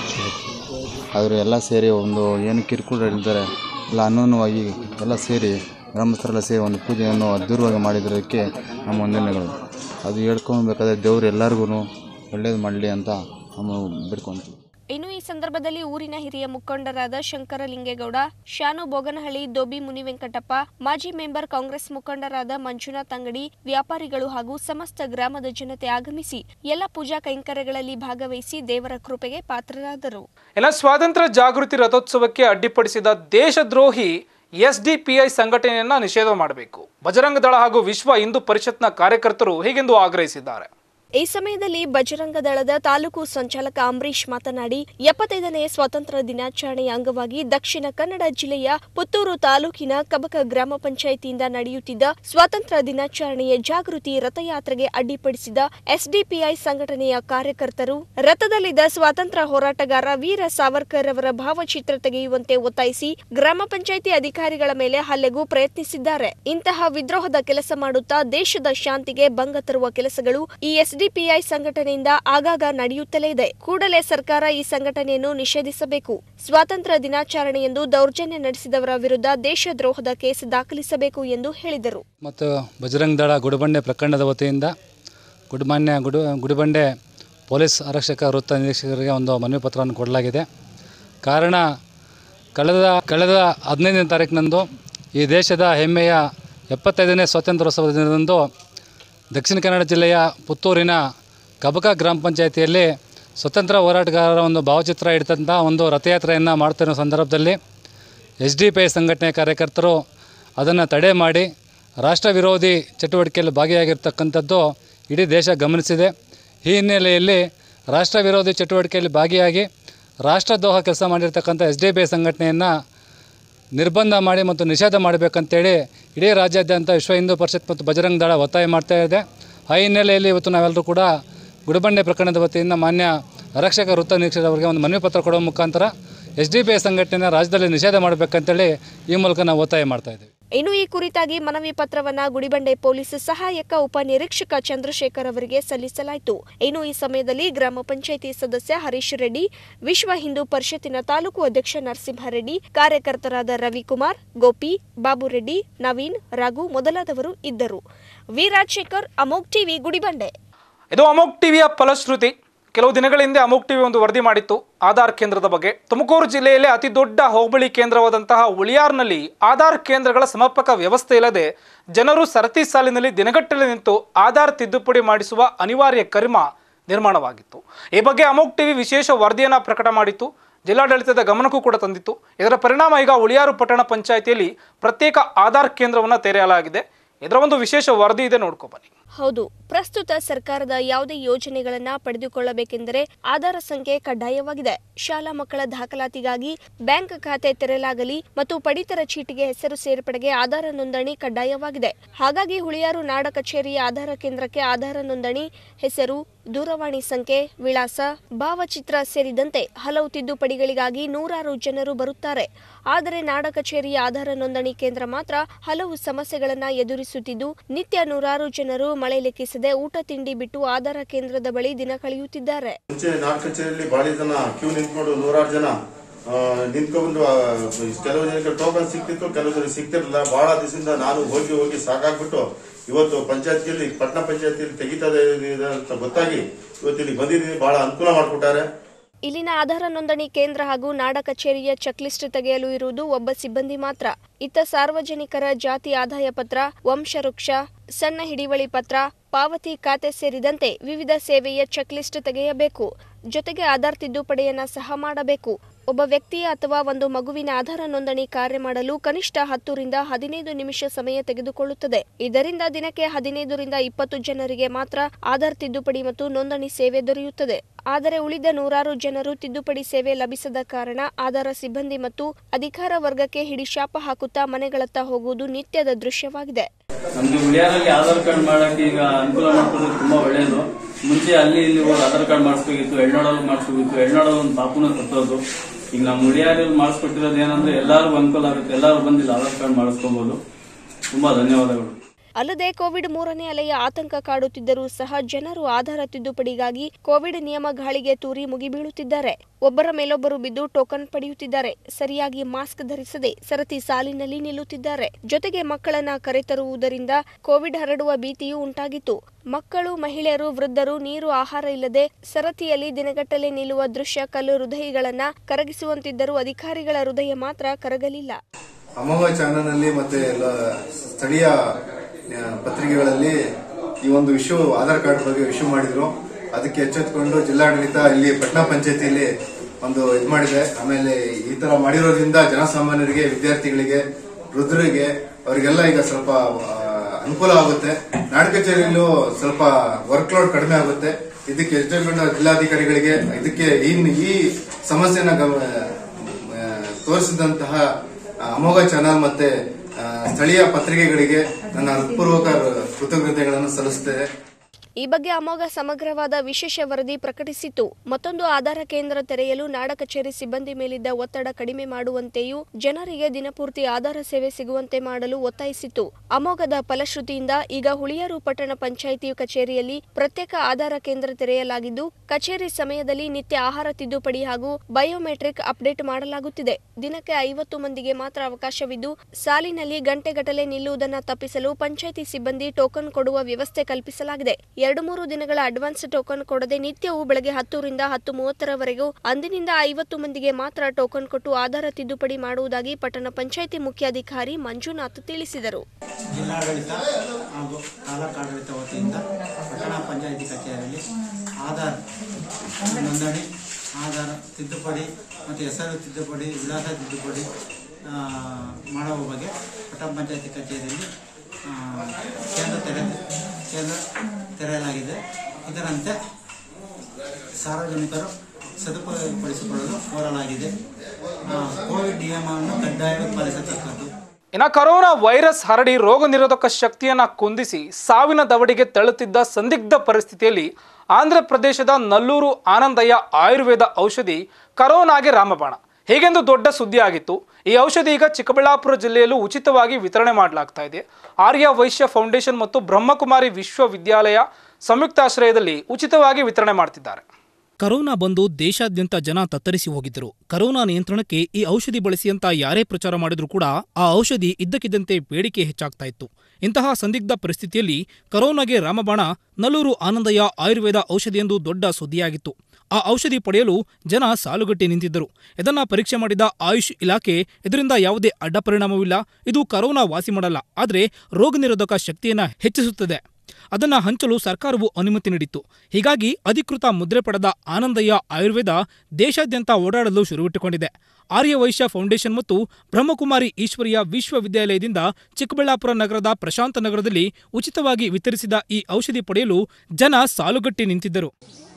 ಅವರು ಎಲ್ಲ ಸೇರಿ ಒಂದು ಏನು ಕಿರುಕುಳ ಇದ್ದಾರೆ ಎಲ್ಲ ಅನ್ಯೋನ್ಯವಾಗಿ ಎಲ್ಲ ಸೇರಿ ಗ್ರಾಮಸ್ಥರೆಲ್ಲ ಸೇರಿ ಒಂದು ಪೂಜೆಯನ್ನು ಅದ್ಧೂರವಾಗಿ ಮಾಡಿದ್ದಕ್ಕೆ ನಮ್ಮ ವಂದನೆಗಳು ಅದು ಹೇಳ್ಕೊಬೇಕಾದ್ರೆ ದೇವರು ಎಲ್ಲರಿಗೂ ಒಳ್ಳೇದು ಮಾಡಲಿ ಅಂತ ನಮ್ಮ ಬಿಡ್ಕೊತೀವಿ ಇನ್ನು ಈ ಸಂದರ್ಭದಲ್ಲಿ ಊರಿನ ಹಿರಿಯ ಮುಖಂಡರಾದ ಶಂಕರಲಿಂಗೇಗೌಡ ಶಾನು ಬೋಗನಹಳ್ಳಿ ದೋಬಿ ಮುನಿವೆಂಕಟಪ್ಪ ಮಾಜಿ ಮೆಂಬರ್ ಕಾಂಗ್ರೆಸ್ ಮುಖಂಡರಾದ ಮಂಜುನಾಥ್ ಅಂಗಡಿ ವ್ಯಾಪಾರಿಗಳು ಹಾಗೂ ಸಮಸ್ತ ಗ್ರಾಮದ ಜನತೆ ಆಗಮಿಸಿ ಎಲ್ಲ ಪೂಜಾ ಕೈಂಕರ್ಯಗಳಲ್ಲಿ ಭಾಗವಹಿಸಿ ದೇವರ ಕೃಪೆಗೆ ಪಾತ್ರರಾದರು ಇನ್ನು ಸ್ವಾತಂತ್ರ್ಯ ಜಾಗೃತಿ ರಥೋತ್ಸವಕ್ಕೆ ಅಡ್ಡಿಪಡಿಸಿದ ದೇಶದ್ರೋಹಿ ಎಸ್ಡಿಪಿಐ ಸಂಘಟನೆಯನ್ನ ನಿಷೇಧ ಮಾಡಬೇಕು ಬಜರಂಗ ದಳ ಹಾಗೂ ವಿಶ್ವ ಹಿಂದೂ ಪರಿಷತ್ನ ಕಾರ್ಯಕರ್ತರು ಹೀಗೆಂದು ಆಗ್ರಹಿಸಿದ್ದಾರೆ ಈ ಸಮಯದಲ್ಲಿ ಬಜರಂಗ ದಳದ ತಾಲೂಕು ಸಂಚಾಲಕ ಅಂಬರೀಶ್ ಮಾತನಾಡಿ ಎಪ್ಪತ್ತೈದನೇ ಸ್ವಾತಂತ್ರ್ಯ ದಿನಾಚರಣೆಯ ಅಂಗವಾಗಿ ದಕ್ಷಿಣ ಕನ್ನಡ ಜಿಲ್ಲೆಯ ಪುತ್ತೂರು ತಾಲೂಕಿನ ಕಬಕ ಗ್ರಾಮ ಪಂಚಾಯಿತಿಯಿಂದ ನಡೆಯುತ್ತಿದ್ದ ಸ್ವಾತಂತ್ರ್ಯ ದಿನಾಚರಣೆಯ ಜಾಗೃತಿ ರಥಯಾತ್ರೆಗೆ ಅಡ್ಡಿಪಡಿಸಿದ ಎಸ್ಡಿಪಿಐ ಸಂಘಟನೆಯ ಕಾರ್ಯಕರ್ತರು ರಥದಲ್ಲಿದ್ದ ಸ್ವಾತಂತ್ರ್ಯ ಹೋರಾಟಗಾರ ವೀರ ಸಾವರ್ಕರ್ ಅವರ ಭಾವಚಿತ್ರ ತೆಗೆಯುವಂತೆ ಒತ್ತಾಯಿಸಿ ಗ್ರಾಮ ಪಂಚಾಯಿತಿ ಅಧಿಕಾರಿಗಳ ಮೇಲೆ ಹಲ್ಲೆಗೂ ಪ್ರಯತ್ನಿಸಿದ್ದಾರೆ ಇಂತಹ ವಿದ್ರೋಹದ ಕೆಲಸ ಮಾಡುತ್ತಾ ದೇಶದ ಶಾಂತಿಗೆ ಭಂಗ ತರುವ ಕೆಲಸಗಳು ಈ ಎಸ್ಡಿಪಿಐ ಸಂಘಟನೆಯಿಂದ ಆಗಾಗ ನಡೆಯುತ್ತಲೇ ಇದೆ ಕೂಡಲೇ ಸರ್ಕಾರ ಈ ಸಂಘಟನೆಯನ್ನು ನಿಷೇಧಿಸಬೇಕು ಸ್ವಾತಂತ್ರ್ಯ ದಿನಾಚರಣೆಯಂದು ದೌರ್ಜನ್ಯ ನಡೆಸಿದವರ ವಿರುದ್ಧ ದೇಶದ್ರೋಹದ ಕೇಸ್ ದಾಖಲಿಸಬೇಕು ಎಂದು ಹೇಳಿದರು ಮತ್ತು ಬಜರಂಗ ದಳ ಗುಡಿಬಂಡೆ ಪ್ರಕರಣದ ವತಿಯಿಂದ ಗುಡಿಮಾನ್ಯ ಗುಡು ಗುಡಿಬಂಡೆ ಪೊಲೀಸ್ ಆರಕ್ಷಕ ವೃತ್ತ ನಿರೀಕ್ಷಕರಿಗೆ ಒಂದು ಮನವಿ ಪತ್ರವನ್ನು ಕೊಡಲಾಗಿದೆ ಕಾರಣ ಕಳೆದ ಕಳೆದ ಹದಿನೈದನೇ ತಾರೀಕಿನಂದು ಈ ದೇಶದ ಹೆಮ್ಮೆಯ ಎಪ್ಪತ್ತೈದನೇ ಸ್ವಾತಂತ್ರ್ಯೋತ್ಸವ ದಿನದಂದು ದಕ್ಷಿಣ ಕನ್ನಡ ಜಿಲ್ಲೆಯ ಪುತ್ತೂರಿನ ಕಬಕ ಗ್ರಾಮ ಪಂಚಾಯಿತಿಯಲ್ಲಿ ಸ್ವತಂತ್ರ ಹೋರಾಟಗಾರರ ಒಂದು ಭಾವಚಿತ್ರ ಇಡ್ತಂಥ ಒಂದು ರಥಯಾತ್ರೆಯನ್ನು ಮಾಡ್ತಿರೋ ಸಂದರ್ಭದಲ್ಲಿ ಎಸ್ ಡಿ ಪಿ ಐ ಸಂಘಟನೆಯ ಕಾರ್ಯಕರ್ತರು ಅದನ್ನು ತಡೆ ಮಾಡಿ ರಾಷ್ಟ್ರ ವಿರೋಧಿ ಚಟುವಟಿಕೆಯಲ್ಲಿ ಭಾಗಿಯಾಗಿರ್ತಕ್ಕಂಥದ್ದು ಇಡೀ ದೇಶ ಗಮನಿಸಿದೆ ಈ ಹಿನ್ನೆಲೆಯಲ್ಲಿ ರಾಷ್ಟ್ರ ವಿರೋಧಿ ಚಟುವಟಿಕೆಯಲ್ಲಿ ಭಾಗಿಯಾಗಿ ರಾಷ್ಟ್ರದ್ರೋಹ ಕೆಲಸ ಮಾಡಿರ್ತಕ್ಕಂಥ ಎಸ್ ಡಿ ಬಿ ಐ ಸಂಘಟನೆಯನ್ನು ನಿರ್ಬಂಧ ಮಾಡಿ ಮತ್ತು ನಿಷೇಧ ಮಾಡಬೇಕಂತೇಳಿ ಇಡೀ ರಾಜ್ಯಾದ್ಯಂತ ವಿಶ್ವ ಹಿಂದೂ ಪರಿಷತ್ ಮತ್ತು ಬಜರಂಗ ದಳ ಒತ್ತಾಯ ಮಾಡ್ತಾ ಇದೆ ಆ ಹಿನ್ನೆಲೆಯಲ್ಲಿ ಇವತ್ತು ನಾವೆಲ್ಲರೂ ಕೂಡ ಗುಡಿಬಂಡೆ ಪ್ರಕರಣದ ವತಿಯಿಂದ ಮಾನ್ಯ ಆರಕ್ಷಕ ವೃತ್ತ ನಿರೀಕ್ಷಕರವರಿಗೆ ಒಂದು ಮನವಿ ಪತ್ರ ಕೊಡುವ ಮುಖಾಂತರ ಎಸ್ ಡಿ ಬಿ ಐ ಸಂಘಟನೆಯ ರಾಜ್ಯದಲ್ಲಿ ನಿಷೇಧ ಮಾಡಬೇಕಂತೇಳಿ ಈ ಮೂಲಕ ನಾವು ಒತ್ತಾಯ ಮಾಡ್ತಾ ಇದ್ದೀವಿ ಇನ್ನು ಈ ಕುರಿತಾಗಿ ಮನವಿ ಪತ್ರವನ್ನ ಗುಡಿಬಂಡೆ ಪೊಲೀಸ್ ಸಹಾಯಕ ಉಪನಿರೀಕ್ಷಕ ಚಂದ್ರಶೇಖರ್ ಅವರಿಗೆ ಸಲ್ಲಿಸಲಾಯಿತು ಇನ್ನು ಈ ಸಮಯದಲ್ಲಿ ಗ್ರಾಮ ಪಂಚಾಯಿತಿ ಸದಸ್ಯ ಹರೀಶ್ ರೆಡ್ಡಿ ವಿಶ್ವ ಹಿಂದೂ ಪರಿಷತ್ತಿನ ತಾಲೂಕು ಅಧ್ಯಕ್ಷ ನರಸಿಂಹರೆಡ್ಡಿ ಕಾರ್ಯಕರ್ತರಾದ ರವಿಕುಮಾರ್ ಗೋಪಿ ಬಾಬುರೆಡ್ಡಿ ನವೀನ್ ರಘು ಮೊದಲಾದವರು ಇದ್ದರು ವಿ ರಾಜಶೇಖರ್ ಅಮೋಕ್ ಟಿವಿ ಗುಡಿಬಂಡೆ ಇದು ಅಮೋಕ್ ಟಿವಿಯ ಫಲಶ್ರುತಿ ಕೆಲವು ದಿನಗಳ ಹಿಂದೆ ಅಮೋಕ್ ಟಿವಿ ಒಂದು ವರದಿ ಮಾಡಿತ್ತು ಆಧಾರ್ ಕೇಂದ್ರದ ಬಗ್ಗೆ ತುಮಕೂರು ಜಿಲ್ಲೆಯಲ್ಲಿ ಅತಿ ದೊಡ್ಡ ಹೋಬಳಿ ಕೇಂದ್ರವಾದಂತಹ ಉಳಿಯಾರ್ನಲ್ಲಿ ಆಧಾರ್ ಕೇಂದ್ರಗಳ ಸಮರ್ಪಕ ವ್ಯವಸ್ಥೆ ಇಲ್ಲದೆ ಜನರು ಸರತಿ ಸಾಲಿನಲ್ಲಿ ದಿನಗಟ್ಟಲೆ ನಿಂತು ಆಧಾರ್ ತಿದ್ದುಪಡಿ ಮಾಡಿಸುವ ಅನಿವಾರ್ಯ ಕರ್ಮ ನಿರ್ಮಾಣವಾಗಿತ್ತು ಈ ಬಗ್ಗೆ ಅಮೋಕ್ ಟಿವಿ ವಿಶೇಷ ವರದಿಯನ್ನು ಪ್ರಕಟ ಮಾಡಿತ್ತು ಜಿಲ್ಲಾಡಳಿತದ ಗಮನಕ್ಕೂ ಕೂಡ ತಂದಿತ್ತು ಇದರ ಪರಿಣಾಮ ಈಗ ಉಳಿಯಾರು ಪಟ್ಟಣ ಪಂಚಾಯಿತಿಯಲ್ಲಿ ಪ್ರತ್ಯೇಕ ಆಧಾರ್ ಕೇಂದ್ರವನ್ನು ತೆರೆಯಲಾಗಿದೆ ಇದರ ಒಂದು ವಿಶೇಷ ವರದಿ ಇದೆ ನೋಡ್ಕೊ ಬನ್ನಿ ಹೌದು ಪ್ರಸ್ತುತ ಸರ್ಕಾರದ ಯಾವುದೇ ಯೋಜನೆಗಳನ್ನ ಪಡೆದುಕೊಳ್ಳಬೇಕೆಂದರೆ ಆಧಾರ ಸಂಖ್ಯೆ ಕಡ್ಡಾಯವಾಗಿದೆ ಶಾಲಾ ಮಕ್ಕಳ ದಾಖಲಾತಿಗಾಗಿ ಬ್ಯಾಂಕ್ ಖಾತೆ ತೆರೆಯಲಾಗಲಿ ಮತ್ತು ಪಡಿತರ ಚೀಟಿಗೆ ಹೆಸರು ಸೇರ್ಪಡೆಗೆ ಆಧಾರ ನೋಂದಣಿ ಕಡ್ಡಾಯವಾಗಿದೆ ಹಾಗಾಗಿ ಹುಳಿಯಾರು ನಾಡ ಕಚೇರಿಯ ಆಧಾರ ಕೇಂದ್ರಕ್ಕೆ ಆಧಾರ ನೋಂದಣಿ ಹೆಸರು ದೂರವಾಣಿ ಸಂಖ್ಯೆ ವಿಳಾಸ ಭಾವಚಿತ್ರ ಸೇರಿದಂತೆ ಹಲವು ತಿದ್ದುಪಡಿಗಳಿಗಾಗಿ ನೂರಾರು ಜನರು ಬರುತ್ತಾರೆ ಆದರೆ ನಾಡ ಕಚೇರಿಯ ಆಧಾರ ನೋಂದಣಿ ಕೇಂದ್ರ ಮಾತ್ರ ಹಲವು ಸಮಸ್ಯೆಗಳನ್ನ ಎದುರಿಸುತ್ತಿದ್ದು ನಿತ್ಯ ನೂರಾರು ಜನರು ಮಳೆ ಲೆಕ್ಕಿಸದೆ ಊಟ ತಿಂಡಿ ಬಿಟ್ಟು ಆಧಾರ ಕೇಂದ್ರದ ಬಳಿ ದಿನ ಕಳೆಯುತ್ತಿದ್ದಾರೆ ಮುಂಚೆ ನಾಲ್ಕು ಕಚೇರಿಯಲ್ಲಿ ಭಾಳ ಜನ ಕ್ಯೂ ನಿಂತ್ಕೊಂಡು ನೂರಾರು ಜನ ಆ, ನಿಂತ್ಕೊಂಡು ಆ, ಕೆಲವು ಜನಕ್ಕೆ ಟೋಕನ್ ಸಿಕ್ತಿತ್ತು ಕೆಲವು ಜನಕ್ಕೆ ಸಿಗ್ತಿರ್ಲಿಲ್ಲ ಬಹಳ ದಿವಸದಿಂದ ನಾನು ಹೋಗಿ ಹೋಗಿ ಸಾಕಾಗ್ಬಿಟ್ಟು ಇವತ್ತು ಪಂಚಾಯತ್ನಲ್ಲಿ ಪಟ್ಟಣ ಪಂಚಾಯತಿಯಲ್ಲಿ ತೆಗಿತಾ ಇದೆ ಅಂತ ಗೊತ್ತಾಗಿ ಇವತ್ತು ಇಲ್ಲಿ ಬಂದಿದ್ದೀನಿ ಬಹಳ ಅನುಕೂಲ ಮಾಡಿಕೊಟ್ಟಾರೆ ಇಲ್ಲಿನ ಆಧಾರ ನೋಂದಣಿ ಕೇಂದ್ರ ಹಾಗೂ ನಾಡ ಕಚೇರಿಯ ಚೆಕ್ಲಿಸ್ಟ್ ತೆಗೆಯಲು ಇರುವುದು ಒಬ್ಬ ಸಿಬ್ಬಂದಿ ಮಾತ್ರ ಇತ್ತ ಸಾರ್ವಜನಿಕರ ಜಾತಿ ಆದಾಯ ಪತ್ರ ವಂಶವೃಕ್ಷ ಸಣ್ಣ ಹಿಡಿವಳಿ ಪತ್ರ ಪಾವತಿ ಖಾತೆ ಸೇರಿದಂತೆ ವಿವಿಧ ಸೇವೆಯ ಚೆಕ್ಲಿಸ್ಟ್ ತೆಗೆಯಬೇಕು ಜೊತೆಗೆ ಆಧಾರ್ ತಿದ್ದುಪಡಿಯನ್ನ ಸಹ ಮಾಡಬೇಕು ಒಬ್ಬ ವ್ಯಕ್ತಿಯ ಅಥವಾ ಒಂದು ಮಗುವಿನ ಆಧಾರ ನೋಂದಣಿ ಕಾರ್ಯ ಮಾಡಲು ಕನಿಷ್ಠ ಹತ್ತರಿಂದ ಹದಿನೈದು ನಿಮಿಷ ಸಮಯ ತೆಗೆದುಕೊಳ್ಳುತ್ತದೆ ಇದರಿಂದ ದಿನಕ್ಕೆ ಹದಿನೈದರಿಂದ ಇಪ್ಪತ್ತು ಜನರಿಗೆ ಮಾತ್ರ ಆಧಾರ್ ತಿದ್ದುಪಡಿ ಮತ್ತು ನೋಂದಣಿ ಸೇವೆ ದೊರೆಯುತ್ತದೆ ಆದರೆ ಉಳಿದ ನೂರಾರು ಜನರು ತಿದ್ದುಪಡಿ ಸೇವೆ ಲಭಿಸದ ಕಾರಣ ಆಧಾರ ಸಿಬ್ಬಂದಿ ಮತ್ತು ಅಧಿಕಾರ ವರ್ಗಕ್ಕೆ ಹಿಡಿಶಾಪ ಹಾಕುತ್ತಾ ಮನೆಗಳತ್ತ ಹೋಗುವುದು ನಿತ್ಯದ ದೃಶ್ಯವಾಗಿದೆ ನಮ್ಗೆ ಉಳಿಯಾರಲ್ಲಿ ಆಧಾರ್ ಕಾರ್ಡ್ ಮಾಡಕ್ಕೆ ಈಗ ಅನುಕೂಲ ಮಾಡ್ಕೊಡೋದು ತುಂಬಾ ಒಳ್ಳೇದು ಮುಂಚೆ ಅಲ್ಲಿ ಇಲ್ಲಿ ಹೋಗಿ ಆಧಾರ್ ಕಾರ್ಡ್ ಮಾಡಿಸ್ಬೇಕಿತ್ತು ಎಳ್ನಾಡಲ್ಲಿ ಮಾಡಿಸ್ಬೇಕಿತ್ತು ಎಳ್ನಾಡಲ್ಲಿ ಒಂದು ಪಾಪುನ ಸತ್ತೋದು ಈಗ ನಮ್ಮ ಉಳಿಯಾರಲ್ಲಿ ಮಾಡಿಸ್ಕೊಟ್ಟಿರೋದು ಏನಂದ್ರೆ ಎಲ್ಲರಿಗೂ ಅನುಕೂಲ ಆಗುತ್ತೆ ಎಲ್ಲರೂ ಬಂದಿಲ್ಲ ಆಧಾರ್ ಕಾರ್ಡ್ ಮಾಡಿಸ್ಕೊಬಹುದು ತುಂಬಾ ಧನ್ಯವಾದಗಳು ಅಲ್ಲದೆ ಕೋವಿಡ್ ಮೂರನೇ ಅಲೆಯ ಆತಂಕ ಕಾಡುತ್ತಿದ್ದರೂ ಸಹ ಜನರು ಆಧಾರ ತಿದ್ದುಪಡಿಗಾಗಿ ಕೋವಿಡ್ ನಿಯಮ ಗಾಳಿಗೆ ತೂರಿ ಮುಗಿಬೀಳುತ್ತಿದ್ದಾರೆ ಒಬ್ಬರ ಮೇಲೊಬ್ಬರು ಬಿದ್ದು ಟೋಕನ್ ಪಡೆಯುತ್ತಿದ್ದಾರೆ ಸರಿಯಾಗಿ ಮಾಸ್ಕ್ ಧರಿಸದೆ ಸರತಿ ಸಾಲಿನಲ್ಲಿ ನಿಲ್ಲುತ್ತಿದ್ದಾರೆ ಜೊತೆಗೆ ಮಕ್ಕಳನ್ನ ಕರೆತರುವುದರಿಂದ ಕೋವಿಡ್ ಹರಡುವ ಭೀತಿಯೂ ಉಂಟಾಗಿತ್ತು ಮಕ್ಕಳು ಮಹಿಳೆಯರು ವೃದ್ಧರು ನೀರು ಆಹಾರ ಇಲ್ಲದೆ ಸರತಿಯಲ್ಲಿ ದಿನಗಟ್ಟಲೆ ನಿಲ್ಲುವ ದೃಶ್ಯ ಕಲ್ಲು ಹೃದಯಗಳನ್ನ ಕರಗಿಸುವಂತಿದ್ದರೂ ಅಧಿಕಾರಿಗಳ ಹೃದಯ ಮಾತ್ರ ಕರಗಲಿಲ್ಲ ಅಮೋಘ ಚಾನಲ್ನಲ್ಲಿ ಮತ್ತೆ ಎಲ್ಲ ಸ್ಥಳೀಯ ಆ, ಪತ್ರಿಕೆಗಳಲ್ಲಿ ಈ ಒಂದು ಇಶ್ಯೂ ಆಧಾರ್ ಕಾರ್ಡ್ ಬಗ್ಗೆ ಇಶ್ಯೂ ಮಾಡಿದ್ರು ಅದಕ್ಕೆ ಎಚ್ಚೆತ್ಕೊಂಡು ಜಿಲ್ಲಾಡಳಿತ ಇಲ್ಲಿ ಪಟ್ನಾ ಪಂಚಾಯತಿಯಲ್ಲಿ ಒಂದು ಇದು ಮಾಡಿದೆ ಆಮೇಲೆ ಈ ತರ ಮಾಡಿರೋದ್ರಿಂದ ಜನಸಾಮಾನ್ಯರಿಗೆ ವಿದ್ಯಾರ್ಥಿಗಳಿಗೆ ವೃದ್ಧರಿಗೆ ಅವರಿಗೆಲ್ಲ ಈಗ ಸ್ವಲ್ಪ ಆ, ಅನುಕೂಲ ಆಗುತ್ತೆ ನಾಡ ಕಚೇರಿಯಲ್ಲೂ ಸ್ವಲ್ಪ ವರ್ಕ್ ಲೋಡ್ ಕಡಿಮೆ ಆಗುತ್ತೆ ಇದಕ್ಕೆ ಎಚ್ಚೆತ್ಕೊಂಡ ಜಿಲ್ಲಾಧಿಕಾರಿಗಳಿಗೆ ಇದಕ್ಕೆ ಈ ಈ ಸಮಸ್ಯೆನ ಗಮ- ಆ, ತೋರಿಸಿದಂತಹ ಅಮೋಘ ಚಾನಲ್ ಮತ್ತೆ ಆ, ಸ್ಥಳೀಯ ಪತ್ರಿಕೆಗಳಿಗೆ ನನ್ನ ಹೃತ್ಪೂರ್ವಕ ಕೃತಜ್ಞತೆಗಳನ್ನು ಸಲ್ಲಿಸುತ್ತೇನೆ ಈ ಬಗ್ಗೆ ಅಮೋಘ ಸಮಗ್ರವಾದ ವಿಶೇಷ ವರದಿ ಪ್ರಕಟಿಸಿತ್ತು ಮತ್ತೊಂದು ಆಧಾರ ಕೇಂದ್ರ ತೆರೆಯಲು ನಾಡ ಕಚೇರಿ ಸಿಬ್ಬಂದಿ ಮೇಲಿದ್ದ ಒತ್ತಡ ಕಡಿಮೆ ಮಾಡುವಂತೆಯೂ ಜನರಿಗೆ ದಿನಪೂರ್ತಿ ಆಧಾರ ಸೇವೆ ಸಿಗುವಂತೆ ಮಾಡಲು ಒತ್ತಾಯಿಸಿತ್ತು ಅಮೋಘದ ಫಲಶ್ರುತಿಯಿಂದ ಈಗ ಹುಳಿಯಾರು ಪಟ್ಟಣ ಪಂಚಾಯಿತಿ ಕಚೇರಿಯಲ್ಲಿ ಪ್ರತ್ಯೇಕ ಆಧಾರ ಕೇಂದ್ರ ತೆರೆಯಲಾಗಿದ್ದು ಕಚೇರಿ ಸಮಯದಲ್ಲಿ ನಿತ್ಯ ಆಹಾರ ತಿದ್ದುಪಡಿ ಹಾಗೂ ಬಯೋಮೆಟ್ರಿಕ್ ಅಪ್ಡೇಟ್ ಮಾಡಲಾಗುತ್ತಿದೆ ದಿನಕ್ಕೆ ಐವತ್ತು ಮಂದಿಗೆ ಮಾತ್ರ ಅವಕಾಶವಿದ್ದು ಸಾಲಿನಲ್ಲಿ ಗಂಟೆಗಟ್ಟಲೆ ನಿಲ್ಲುವುದನ್ನು ತಪ್ಪಿಸಲು ಪಂಚಾಯಿತಿ ಸಿಬ್ಬಂದಿ ಟೋಕನ್ ಕೊಡುವ ವ್ಯವಸ್ಥೆ ಕಲ್ಪಿಸಲಾಗಿದೆ ಎರಡು ಮೂರು ದಿನಗಳ ಅಡ್ವಾನ್ಸ್ ಟೋಕನ್ ಕೊಡದೆ ನಿತ್ಯವೂ ಬೆಳಗ್ಗೆ ಹತ್ತರಿಂದ ಹತ್ತು ಮೂವತ್ತರವರೆಗೂ ಅಂದಿನಿಂದ ಐವತ್ತು ಮಂದಿಗೆ ಮಾತ್ರ ಟೋಕನ್ ಕೊಟ್ಟು ಆಧಾರ ತಿದ್ದುಪಡಿ ಮಾಡುವುದಾಗಿ ಪಟ್ಟಣ ಪಂಚಾಯಿತಿ ಮುಖ್ಯಾಧಿಕಾರಿ ಮಂಜುನಾಥ್ ತಿಳಿಸಿದರು ಜಿಲ್ಲಾಡಳಿತ ಹಾಗೂ ತಾಲೂಕು ಆಡಳಿತ ವತಿಯಿಂದ ಪಟ್ಟಣ ಪಂಚಾಯಿತಿ ಕಚೇರಿಯಲ್ಲಿ ಆಧಾರ್ ನೋಂದಣಿ ಆಧಾರ್ ತಿದ್ದುಪಡಿ ಮತ್ತು ಹೆಸರು ತಿದ್ದುಪಡಿ ವಿಳಾಸ ತಿದ್ದುಪಡಿ ಆ, ಮಾಡುವ ಬಗ್ಗೆ ಪಟ್ಟಣ ಪಂಚಾಯಿತಿ ಕಚೇರಿಯಲ್ಲಿ ಆ, ಕೇಂದ್ರ ತೆರೆ ಕೇಂದ್ರ ತೆರೆಯಲಾಗಿದೆ ಇದರಂತೆ ಸಾರ್ವಜನಿಕರು ಸದುಪಯೋಗಪಡಿಸಿಕೊಳ್ಳಲು ಕೋರಲಾಗಿದೆ ಆ, ಕೋವಿಡ್ ನಿಯಮವನ್ನು ಕಡ್ಡಾಯವಾಗಿ ಪಾಲಿಸತಕ್ಕದ್ದು ಇನ್ನು ಕರೋನಾ ವೈರಸ್ ಹರಡಿ ರೋಗ ನಿರೋಧಕ ಶಕ್ತಿಯನ್ನ ಕುಂದಿಸಿ ಸಾವಿನ ದವಡಿಗೆ ತಳ್ಳುತ್ತಿದ್ದ ಸಂದಿಗ್ಧ ಪರಿಸ್ಥಿತಿಯಲ್ಲಿ ಆಂಧ್ರ ಪ್ರದೇಶದ ನಲ್ಲೂರು ಆನಂದಯ್ಯ ಆಯುರ್ವೇದ ಔಷಧಿ ಕರೋನಾಗೆ ರಾಮಬಾಣ ಹೀಗೆಂದು ದೊಡ್ಡ ಸುದ್ದಿ ಆಗಿತ್ತು ಈ ಔಷಧಿ ಈಗ ಚಿಕ್ಕಬಳ್ಳಾಪುರ ಜಿಲ್ಲೆಯಲ್ಲೂ ಉಚಿತವಾಗಿ ವಿತರಣೆ ಮಾಡಲಾಗ್ತಾ ಇದೆ ಆರ್ಯ ವೈಶ್ಯ ಫೌಂಡೇಶನ್ ಮತ್ತು ಬ್ರಹ್ಮಕುಮಾರಿ ವಿಶ್ವವಿದ್ಯಾಲಯ ಸಂಯುಕ್ತಾಶ್ರಯದಲ್ಲಿ ಉಚಿತವಾಗಿ ವಿತರಣೆ ಮಾಡ್ತಿದ್ದಾರೆ ಕರೋನಾ ಬಂದು ದೇಶಾದ್ಯಂತ ಜನ ತತ್ತರಿಸಿ ಹೋಗಿದ್ದರು ಕರೋನಾ ನಿಯಂತ್ರಣಕ್ಕೆ ಈ ಔಷಧಿ ಬಳಸಿ ಅಂತ ಯಾರೇ ಪ್ರಚಾರ ಮಾಡಿದ್ರೂ ಕೂಡ ಆ ಔಷಧಿ ಇದ್ದಕ್ಕಿದ್ದಂತೆ ಬೇಡಿಕೆ ಹೆಚ್ಚಾಗ್ತಾ ಇತ್ತು ಇಂತಹ ಸಂದಿಗ್ಧ ಪರಿಸ್ಥಿತಿಯಲ್ಲಿ ಕರೋನಾಗೆ ರಾಮಬಾಣ ನಲ್ಲೂರು ಆನಂದಯ್ಯ ಆಯುರ್ವೇದ ಔಷಧಿಯೆಂದು ದೊಡ್ಡ ಸುದ್ದಿಯಾಗಿತ್ತು ಆ ಔಷಧಿ ಪಡೆಯಲು ಜನ ಸಾಲುಗಟ್ಟಿ ನಿಂತಿದ್ದರು ಇದನ್ನ ಪರೀಕ್ಷೆ ಮಾಡಿದ ಆಯುಷ್ ಇಲಾಖೆ ಇದರಿಂದ ಯಾವುದೇ ಅಡ್ಡ ಪರಿಣಾಮವಿಲ್ಲ ಇದು ಕರೋನಾ ವಾಸಿ ಮಾಡಲ್ಲ ಆದರೆ ರೋಗ ನಿರೋಧಕ ಶಕ್ತಿಯನ್ನ ಹೆಚ್ಚಿಸುತ್ತದೆ ಅದನ್ನ ಹಂಚಲು ಸರ್ಕಾರವು ಅನುಮತಿ ನೀಡಿತ್ತು ಹೀಗಾಗಿ ಅಧಿಕೃತ ಮುದ್ರೆ ಪಡೆದ ಆನಂದಯ್ಯ ಆಯುರ್ವೇದ ದೇಶಾದ್ಯಂತ ಓಡಾಡಲು ಶುರುವಿಟ್ಟುಕೊಂಡಿದೆ ಆರ್ಯವೈಶ್ಯ ಫೌಂಡೇಶನ್ ಮತ್ತು ಬ್ರಹ್ಮಕುಮಾರಿ ಈಶ್ವರಿಯ ವಿಶ್ವವಿದ್ಯಾಲಯದಿಂದ ಚಿಕ್ಕಬಳ್ಳಾಪುರ ನಗರದ ಪ್ರಶಾಂತ ನಗರದಲ್ಲಿ ಉಚಿತವಾಗಿ ವಿತರಿಸಿದ ಈ ಔಷಧಿ ಪಡೆಯಲು ಜನ ಸಾಲುಗಟ್ಟಿ ನಿಂತಿದ್ದರು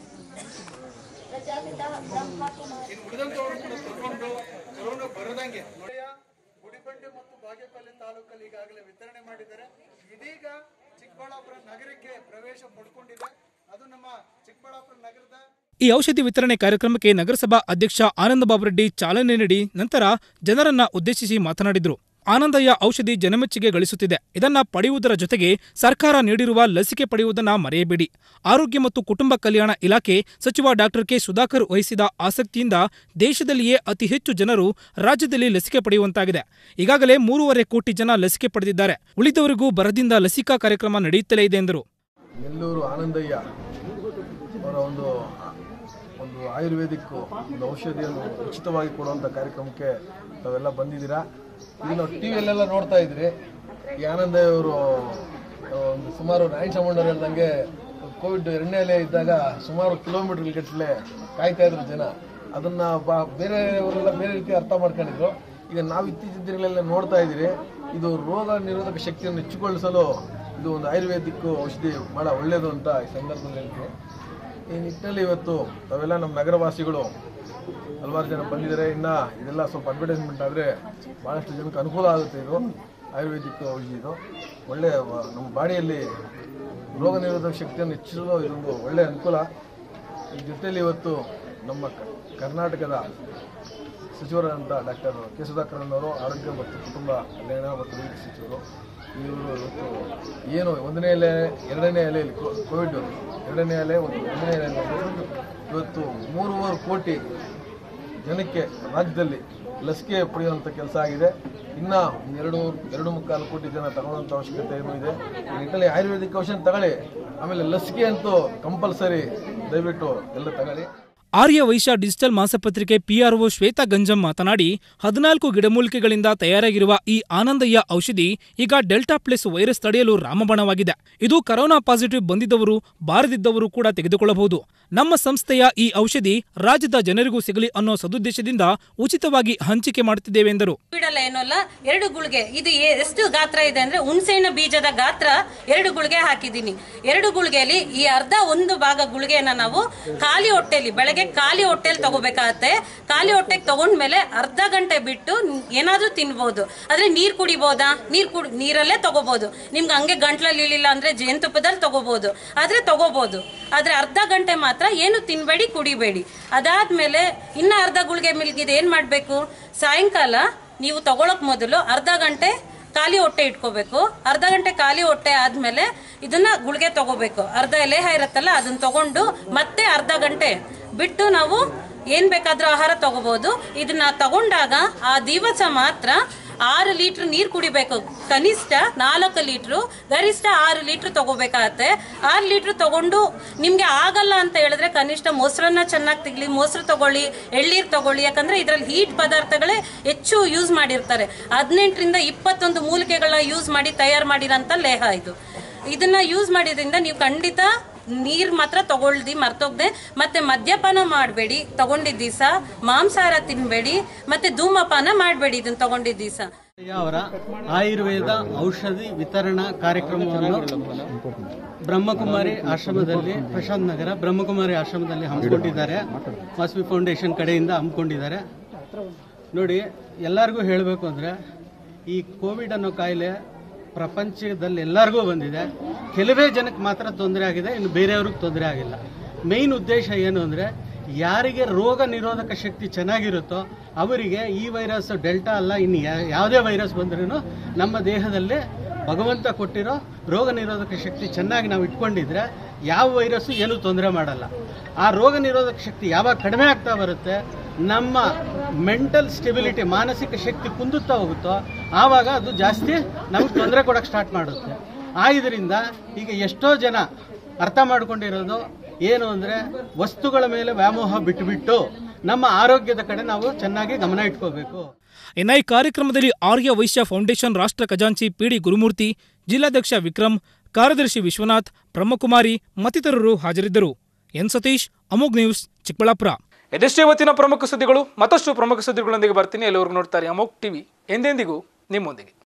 ಕೊರೋನಾ ಬರದಂಗೆ ಗುಡಿಬಂಡೆ ಮತ್ತು ಬಾಗೇಪಲ್ಲಿ ತಾಲೂಕಲ್ಲಿ ಈಗಾಗಲೇ ವಿತರಣೆ ಮಾಡಿದ್ದಾರೆ ಇದೀಗ ಚಿಕ್ಕಬಳ್ಳಾಪುರ ನಗರಕ್ಕೆ ಪ್ರವೇಶ ಪಡ್ಕೊಂಡಿದೆ ಅದು ನಮ್ಮ ಚಿಕ್ಕಬಳ್ಳಾಪುರ ನಗರದ ಈ ಔಷಧಿ ವಿತರಣೆ ಕಾರ್ಯಕ್ರಮಕ್ಕೆ ನಗರಸಭಾ ಅಧ್ಯಕ್ಷ ಆನಂದಬಾಬು ರೆಡ್ಡಿ ಚಾಲನೆ ನೀಡಿ ನಂತರ ಜನರನ್ನ ಉದ್ದೇಶಿಸಿ ಮಾತನಾಡಿದರು ಆನಂದಯ್ಯ ಔಷಧಿ ಜನಮೆಚ್ಚುಗೆ ಗಳಿಸುತ್ತಿದೆ ಇದನ್ನ ಪಡೆಯುವುದರ ಜೊತೆಗೆ ಸರ್ಕಾರ ನೀಡಿರುವ ಲಸಿಕೆ ಪಡೆಯುವುದನ್ನ ಮರೆಯಬೇಡಿ ಆರೋಗ್ಯ ಮತ್ತು ಕುಟುಂಬ ಕಲ್ಯಾಣ ಇಲಾಖೆ ಸಚಿವ ಡಾಕ್ಟರ್ ಕೆ ಸುಧಾಕರ್ ವಹಿಸಿದ ಆಸಕ್ತಿಯಿಂದ ದೇಶದಲ್ಲಿಯೇ ಅತಿ ಹೆಚ್ಚು ಜನರು ರಾಜ್ಯದಲ್ಲಿ ಲಸಿಕೆ ಪಡೆಯುವಂತಾಗಿದೆ ಈಗಾಗಲೇ ಮೂರುವರೆ ಕೋಟಿ ಜನ ಲಸಿಕೆ ಪಡೆದಿದ್ದಾರೆ ಉಳಿದವರಿಗೂ ಬರದಿಂದ ಲಸಿಕಾ ಕಾರ್ಯಕ್ರಮ ನಡೆಯುತ್ತಲೇ ಇದೆ ಎಂದರು ನೆಲ್ಲೂರು ಆನಂದಯ್ಯ ಅವರ ಒಂದು ಒಂದು ಆಯುರ್ವೇದಿಕ್ ಒಂದು ಔಷಧಿಯನ್ನು ಉಚಿತವಾಗಿ ಕೊಡುವಂಥ ಕಾರ್ಯಕ್ರಮಕ್ಕೆ ತಾವೆಲ್ಲ ಬಂದಿದ್ದೀರಾ ಈಗ ನಾವು ಟಿ ವಿಯಲ್ಲೆಲ್ಲ ನೋಡ್ತಾ ಇದ್ರಿ ಈ ಆನಂದಯ್ಯ ಅವರು ಒಂದು ಸುಮಾರು ನಾರಾಯಣ ಚಾಮುಂಡರು ಹೇಳ್ದಂಗೆ ಕೋವಿಡ್ ಎರಡನೇ ಅಲೆ ಇದ್ದಾಗ ಸುಮಾರು ಕಿಲೋಮೀಟರ್ ಗಟ್ಟಲೆ ಕಾಯ್ತಾ ಇದ್ರು ಜನ ಅದನ್ನ ಬಾ ಬೇರೆಯವರೆಲ್ಲ ಬೇರೆ ರೀತಿ ಅರ್ಥ ಮಾಡ್ಕೊಂಡಿದ್ರು ಈಗ ನಾವು ಇತ್ತೀಚಿನ ದಿನಗಳೆಲ್ಲ ನೋಡ್ತಾ ಇದ್ದೀರಿ ಇದು ರೋಗ ನಿರೋಧಕ ಶಕ್ತಿಯನ್ನು ಹೆಚ್ಚುಗೊಳಿಸಲು ಇದು ಒಂದು ಆಯುರ್ವೇದಿಕ್ ಔಷಧಿ ಭಾಳ ಒಳ್ಳೆಯದು ಅಂತ ಈ ಸಂದರ್ಭದಲ್ಲಿ ಹೇಳ್ತೀನಿ ಈ ನಿಟ್ಟಿನಲ್ಲಿ ಇವತ್ತು ತಾವೆಲ್ಲ ನಮ್ಮ ನಗರವಾಸಿಗಳು ಹಲವಾರು ಜನ ಬಂದಿದ್ದಾರೆ ಇನ್ನು ಇದೆಲ್ಲ ಸ್ವಲ್ಪ ಅಡ್ವರ್ಟೈಸ್ಮೆಂಟ್ ಆದರೆ ಭಾಳಷ್ಟು ಜನಕ್ಕೆ ಅನುಕೂಲ ಆಗುತ್ತೆ ಇದು ಆಯುರ್ವೇದಿಕ್ ಔಷಧಿ ಇದು ಒಳ್ಳೆಯ ವ- ನಮ್ಮ ಬಾಡಿಯಲ್ಲಿ ರೋಗ ನಿರೋಧಕ ಶಕ್ತಿಯನ್ನು ಹೆಚ್ಚಿಸಲು ಇದೊಂದು ಒಳ್ಳೆಯ ಅನುಕೂಲ ಈ ಜೊತೆಯಲ್ಲಿ ಇವತ್ತು ನಮ್ಮ ಕ- ಕರ್ನಾಟಕದ ಸಚಿವರಾದಂಥ ಡಾಕ್ಟರ್ ಕೆ ಸುಧಾಕರಣ್ಣವರು ಆರೋಗ್ಯ ಮತ್ತು ಕುಟುಂಬ ಕಲ್ಯಾಣ ಮತ್ತು ವೈದ್ಯ ಸಚಿವರು ಇವರು ಇವತ್ತು ಏನು ಒಂದನೇ ಅಲೆ ಎರಡನೇ ಅಲೆಯಲ್ಲಿ ಕೋ- ಕೋವಿಡ್ ಎರಡನೇ ಅಲೆ ಒಂದು ಒಂದನೇ ಅಲೆಯಲ್ಲಿ ಇವತ್ತು ಮೂರುವರೆ ಕೋಟಿ ಜನಕ್ಕೆ ರಾಜ್ಯದಲ್ಲಿ ಲಸಿಕೆ ಪಡೆಯುವಂಥ ಕೆಲಸ ಆಗಿದೆ ಇನ್ನು ಎರಡು ಎರಡು ಮುಕ್ಕಾಲು ಕೋಟಿ ಜನ ತಗೊಳ್ಳುವಂಥ ಅವಶ್ಯಕತೆ ಏನೂ ಇದೆ ಈ ನಿಟ್ಟಿನಲ್ಲಿ ಆಯುರ್ವೇದಿಕ್ ಔಷಧ ತಗೊಳ್ಳಿ ಆಮೇಲೆ ಲಸಿಕೆ ಅಂತೂ ಕಂಪಲ್ಸರಿ ದಯವಿಟ್ಟು ಎಲ್ಲ ತಗೊಳ್ಳಿ ಆರ್ಯ ವೈಶ್ಯ ಡಿಜಿಟಲ್ ಮಾಸಪತ್ರಿಕೆ ಪಿಆರ್ಒ ಶ್ವೇತಾ ಗಂಜಂ ಮಾತನಾಡಿ ಹದಿನಾಲ್ಕು ಗಿಡಮೂಲಿಕೆಗಳಿಂದ ತಯಾರಾಗಿರುವ ಈ ಆನಂದಯ್ಯ ಔಷಧಿ ಈಗ ಡೆಲ್ಟಾ ಪ್ಲಸ್ ವೈರಸ್ ತಡೆಯಲು ರಾಮಬಾಣವಾಗಿದೆ ಇದು ಕರೋನಾ ಪಾಸಿಟಿವ್ ಬಂದಿದ್ದವರು ಬಾರದಿದ್ದವರು ಕೂಡ ತೆಗೆದುಕೊಳ್ಳಬಹುದು ನಮ್ಮ ಸಂಸ್ಥೆಯ ಈ ಔಷಧಿ ರಾಜ್ಯದ ಜನರಿಗೂ ಸಿಗಲಿ ಅನ್ನೋ ಸದುದ್ದೇಶದಿಂದ ಉಚಿತವಾಗಿ ಹಂಚಿಕೆ ಮಾಡುತ್ತಿದ್ದೇವೆ ಎಂದರು ಬಿಡಲ್ಲ ಏನೂ ಅಲ್ಲ ಎರಡು ಗುಳಿಗೆ ಇದು ಎ- ಎಷ್ಟು ಗಾತ್ರ ಇದೆ ಅಂದ್ರೆ ಹುಣಸೆಹಣ್ಣು ಬೀಜದ ಗಾತ್ರ ಎರಡು ಗುಳಿಗೆ ಹಾಕಿದ್ದೀನಿ ಎರಡು ಗುಳಿಗೆಯಲ್ಲಿ ಈ ಅರ್ಧ ಒಂದು ಭಾಗ ಗುಳಿಗೆಯನ್ನ ನಾವು ಖಾಲಿ ಹೊಟ್ಟೆಲಿ ಬೆಳಗ್ಗೆ ಖಾಲಿ ಹೊಟ್ಟೆಲಿ ತಗೋಬೇಕಾಗತ್ತೆ ಖಾಲಿ ಹೊಟ್ಟೆಗೆ ತಗೊಂಡ್ಮೇಲೆ ಅರ್ಧ ಗಂಟೆ ಬಿಟ್ಟು ಏನಾದ್ರೂ ತಿನ್ಬೋದು ಆದ್ರೆ ನೀರ್ ಕುಡಿಬೋದಾ ನೀರ್ ಕುಡ್ ನೀರಲ್ಲೇ ತಗೋಬಹುದು ನಿಮ್ಗೆ ಹಂಗೆ ಗಂಟ್ಲಲ್ಲಿ ಇಳಿಲ್ಲ ಅಂದ್ರೆ ಜೇನುತುಪ್ಪದಲ್ಲಿ ತಗೋಬಹುದು ಆದ್ರೆ ತಗೋಬಹುದು ಆದ್ರೆ ಅರ್ಧ ಗಂಟೆ ಮಾತ್ರ ಏನು ತಿನ್ಬೇಡಿ ಕುಡಿಬೇಡಿ ಅದಾದ್ಮೇಲೆ ಇನ್ನ ಅರ್ಧ ಗುಳಿಗೆ ಮಿಲ್ಗಿದೆ ಏನ್ ಮಾಡ್ಬೇಕು ಸಾಯಂಕಾಲ ನೀವು ತಗೊಳಕ್ ಮೊದಲು ಅರ್ಧ ಗಂಟೆ ಖಾಲಿ ಹೊಟ್ಟೆ ಇಟ್ಕೋಬೇಕು ಅರ್ಧ ಗಂಟೆ ಖಾಲಿ ಹೊಟ್ಟೆ ಆದ್ಮೇಲೆ ಇದನ್ನ ಗುಳಿಗೆ ತಗೋಬೇಕು ಅರ್ಧ ಎಲೆಹ ಇರುತ್ತಲ್ಲ ಅದನ್ನ ತಗೊಂಡು ಮತ್ತೆ ಅರ್ಧ ಗಂಟೆ ಬಿಟ್ಟು ನಾವು ಏನ್ ಬೇಕಾದ್ರೂ ಆಹಾರ ತಗೋಬಹುದು ಇದನ್ನ ತಗೊಂಡಾಗ ಆ ದಿವಸ ಮಾತ್ರ ಆರು ಲೀಟರ್ ನೀರು ಕುಡಿಬೇಕು ಕನಿಷ್ಠ ನಾಲ್ಕು ಲೀಟ್ರು ಗರಿಷ್ಠ ಆರು ಲೀಟ್ರ್ ತಗೋಬೇಕಾಗತ್ತೆ ಆರು ಲೀಟ್ರ್ ತಗೊಂಡು ನಿಮ್ಗೆ ಆಗಲ್ಲ ಅಂತ ಹೇಳಿದ್ರೆ ಕನಿಷ್ಠ ಮೊಸರನ್ನ ಚೆನ್ನಾಗಿ ತೆಗಲಿ ಮೊಸರು ತಗೊಳ್ಳಿ ಎಳ್ನೀರು ತಗೊಳ್ಳಿ ಯಾಕಂದ್ರೆ ಇದರಲ್ಲಿ ಹೀಟ್ ಪದಾರ್ಥಗಳೇ ಹೆಚ್ಚು ಯೂಸ್ ಮಾಡಿರ್ತಾರೆ ಹದಿನೆಂಟರಿಂದ ಇಪ್ಪತ್ತೊಂದು ಮೂಲಿಕೆಗಳನ್ನ ಯೂಸ್ ಮಾಡಿ ತಯಾರು ಮಾಡಿರೋಂಥ ಲೇಹ ಇದು ಇದನ್ನ ಯೂಸ್ ಮಾಡಿದ್ರಿಂದ ನೀವು ಖಂಡಿತ ನೀರ್ ಮಾತ್ರ ತಗೊಳ್ದಿ ಮರ್ತೋಗ್ದೆ ಮತ್ತೆ ಮದ್ಯಪಾನ ಮಾಡಬೇಡಿ ತಗೊಂಡಿದ್ದ ದಿವಸ ಮಾಂಸಾಹಾರ ತಿನ್ಬೇಡಿ ಮತ್ತೆ ಧೂಮಪಾನ ಮಾಡಬೇಡಿ ಇದನ್ನ ತಗೊಂಡಿದ್ದ ದಿವಸ ಅವರ ಆಯುರ್ವೇದ ಔಷಧಿ ವಿತರಣಾ ಕಾರ್ಯಕ್ರಮವನ್ನು ಬ್ರಹ್ಮಕುಮಾರಿ ಆಶ್ರಮದಲ್ಲಿ ಪ್ರಶಾಂತ್ ನಗರ ಬ್ರಹ್ಮಕುಮಾರಿ ಆಶ್ರಮದಲ್ಲಿ ಹಮ್ಮಿಕೊಂಡಿದ್ದಾರೆ ವಾಸವಿ ಫೌಂಡೇಶನ್ ಕಡೆಯಿಂದ ಹಮ್ಮಿಕೊಂಡಿದ್ದಾರೆ ನೋಡಿ ಎಲ್ಲರಿಗೂ ಹೇಳಬೇಕು ಅಂದರೆ ಈ ಕೋವಿಡ್ ಅನ್ನೋ ಕಾಯಿಲೆ ಪ್ರಪಂಚದಲ್ಲಿ ಎಲ್ಲರಿಗೂ ಬಂದಿದೆ ಕೆಲವೇ ಜನಕ್ಕೆ ಮಾತ್ರ ತೊಂದರೆ ಆಗಿದೆ ಇನ್ನು ಬೇರೆಯವ್ರಿಗೆ ತೊಂದರೆ ಆಗಿಲ್ಲ ಮೇಯ್ನ್ ಉದ್ದೇಶ ಏನು ಅಂದರೆ ಯಾರಿಗೆ ರೋಗ ನಿರೋಧಕ ಶಕ್ತಿ ಚೆನ್ನಾಗಿರುತ್ತೋ ಅವರಿಗೆ ಈ ವೈರಸ್ ಡೆಲ್ಟಾ ಅಲ್ಲ ಇನ್ನು ಯಾ- ಯಾವುದೇ ವೈರಸ್ ಬಂದ್ರೂ ನಮ್ಮ ದೇಹದಲ್ಲಿ ಭಗವಂತ ಕೊಟ್ಟಿರೋ ರೋಗ ನಿರೋಧಕ ಶಕ್ತಿ ಚೆನ್ನಾಗಿ ನಾವು ಇಟ್ಕೊಂಡಿದ್ರೆ ಯಾವ ವೈರಸ್ಸು ಏನೂ ತೊಂದರೆ ಮಾಡಲ್ಲ ಆ ರೋಗ ನಿರೋಧಕ ಶಕ್ತಿ ಯಾವಾಗ ಕಡಿಮೆ ಆಗ್ತಾ ಬರುತ್ತೆ ನಮ್ಮ ಮೆಂಟಲ್ ಸ್ಟೆಬಿಲಿಟಿ ಮಾನಸಿಕ ಶಕ್ತಿ ಕುಂದುತ್ತಾ ಹೋಗುತ್ತೋ ಆವಾಗ ಅದು ಜಾಸ್ತಿ ನಮಗೆ ತೊಂದರೆ ಕೊಡೋಕ್ಕೆ ಸ್ಟಾರ್ಟ್ ಮಾಡುತ್ತೆ ಆ ಇದರಿಂದ ಈಗ ಎಷ್ಟೋ ಜನ ಅರ್ಥ ಮಾಡ್ಕೊಂಡಿರೋದು ಏನು ಅಂದರೆ ವಸ್ತುಗಳ ಮೇಲೆ ವ್ಯಾಮೋಹ ಬಿಟ್ಟುಬಿಟ್ಟು ನಮ್ಮ ಆರೋಗ್ಯದ ಕಡೆ ನಾವು ಚೆನ್ನಾಗಿ ಗಮನ ಇಟ್ಕೋಬೇಕು ಎನ್ಐ ಕಾರ್ಯಕ್ರಮದಲ್ಲಿ ಆರ್ಯ ವೈಶ್ಯ ಫೌಂಡೇಶನ್ ರಾಷ್ಟ್ರ ಖಜಾಂಚಿ ಪಿಡಿ ಗುರುಮೂರ್ತಿ ಜಿಲ್ಲಾಧ್ಯಕ್ಷ ವಿಕ್ರಮ್ ಕಾರ್ಯದರ್ಶಿ ವಿಶ್ವನಾಥ್ ಬ್ರಹ್ಮಕುಮಾರಿ ಮತ್ತಿತರರು ಹಾಜರಿದ್ದರು ಎನ್ ಸತೀಶ್ ಅಮೋಗ್ ನ್ಯೂಸ್ ಚಿಕ್ಕಬಳ್ಳಾಪುರ ಇದಷ್ಟೇ ಇವತ್ತಿನ ಪ್ರಮುಖ ಸುದ್ದಿಗಳು ಮತ್ತಷ್ಟು ಪ್ರಮುಖ ಸುದ್ದಿಗಳೊಂದಿಗೆ ಬರ್ತೀನಿ ಎಲ್ಲರಿಗೂ ನೋಡ್ತಾರೆ ಅಮೋಕ್ ಟಿವಿ ಎಂದೆಂದಿಗೂ ನಿಮ್ಮೊಂದಿಗೆ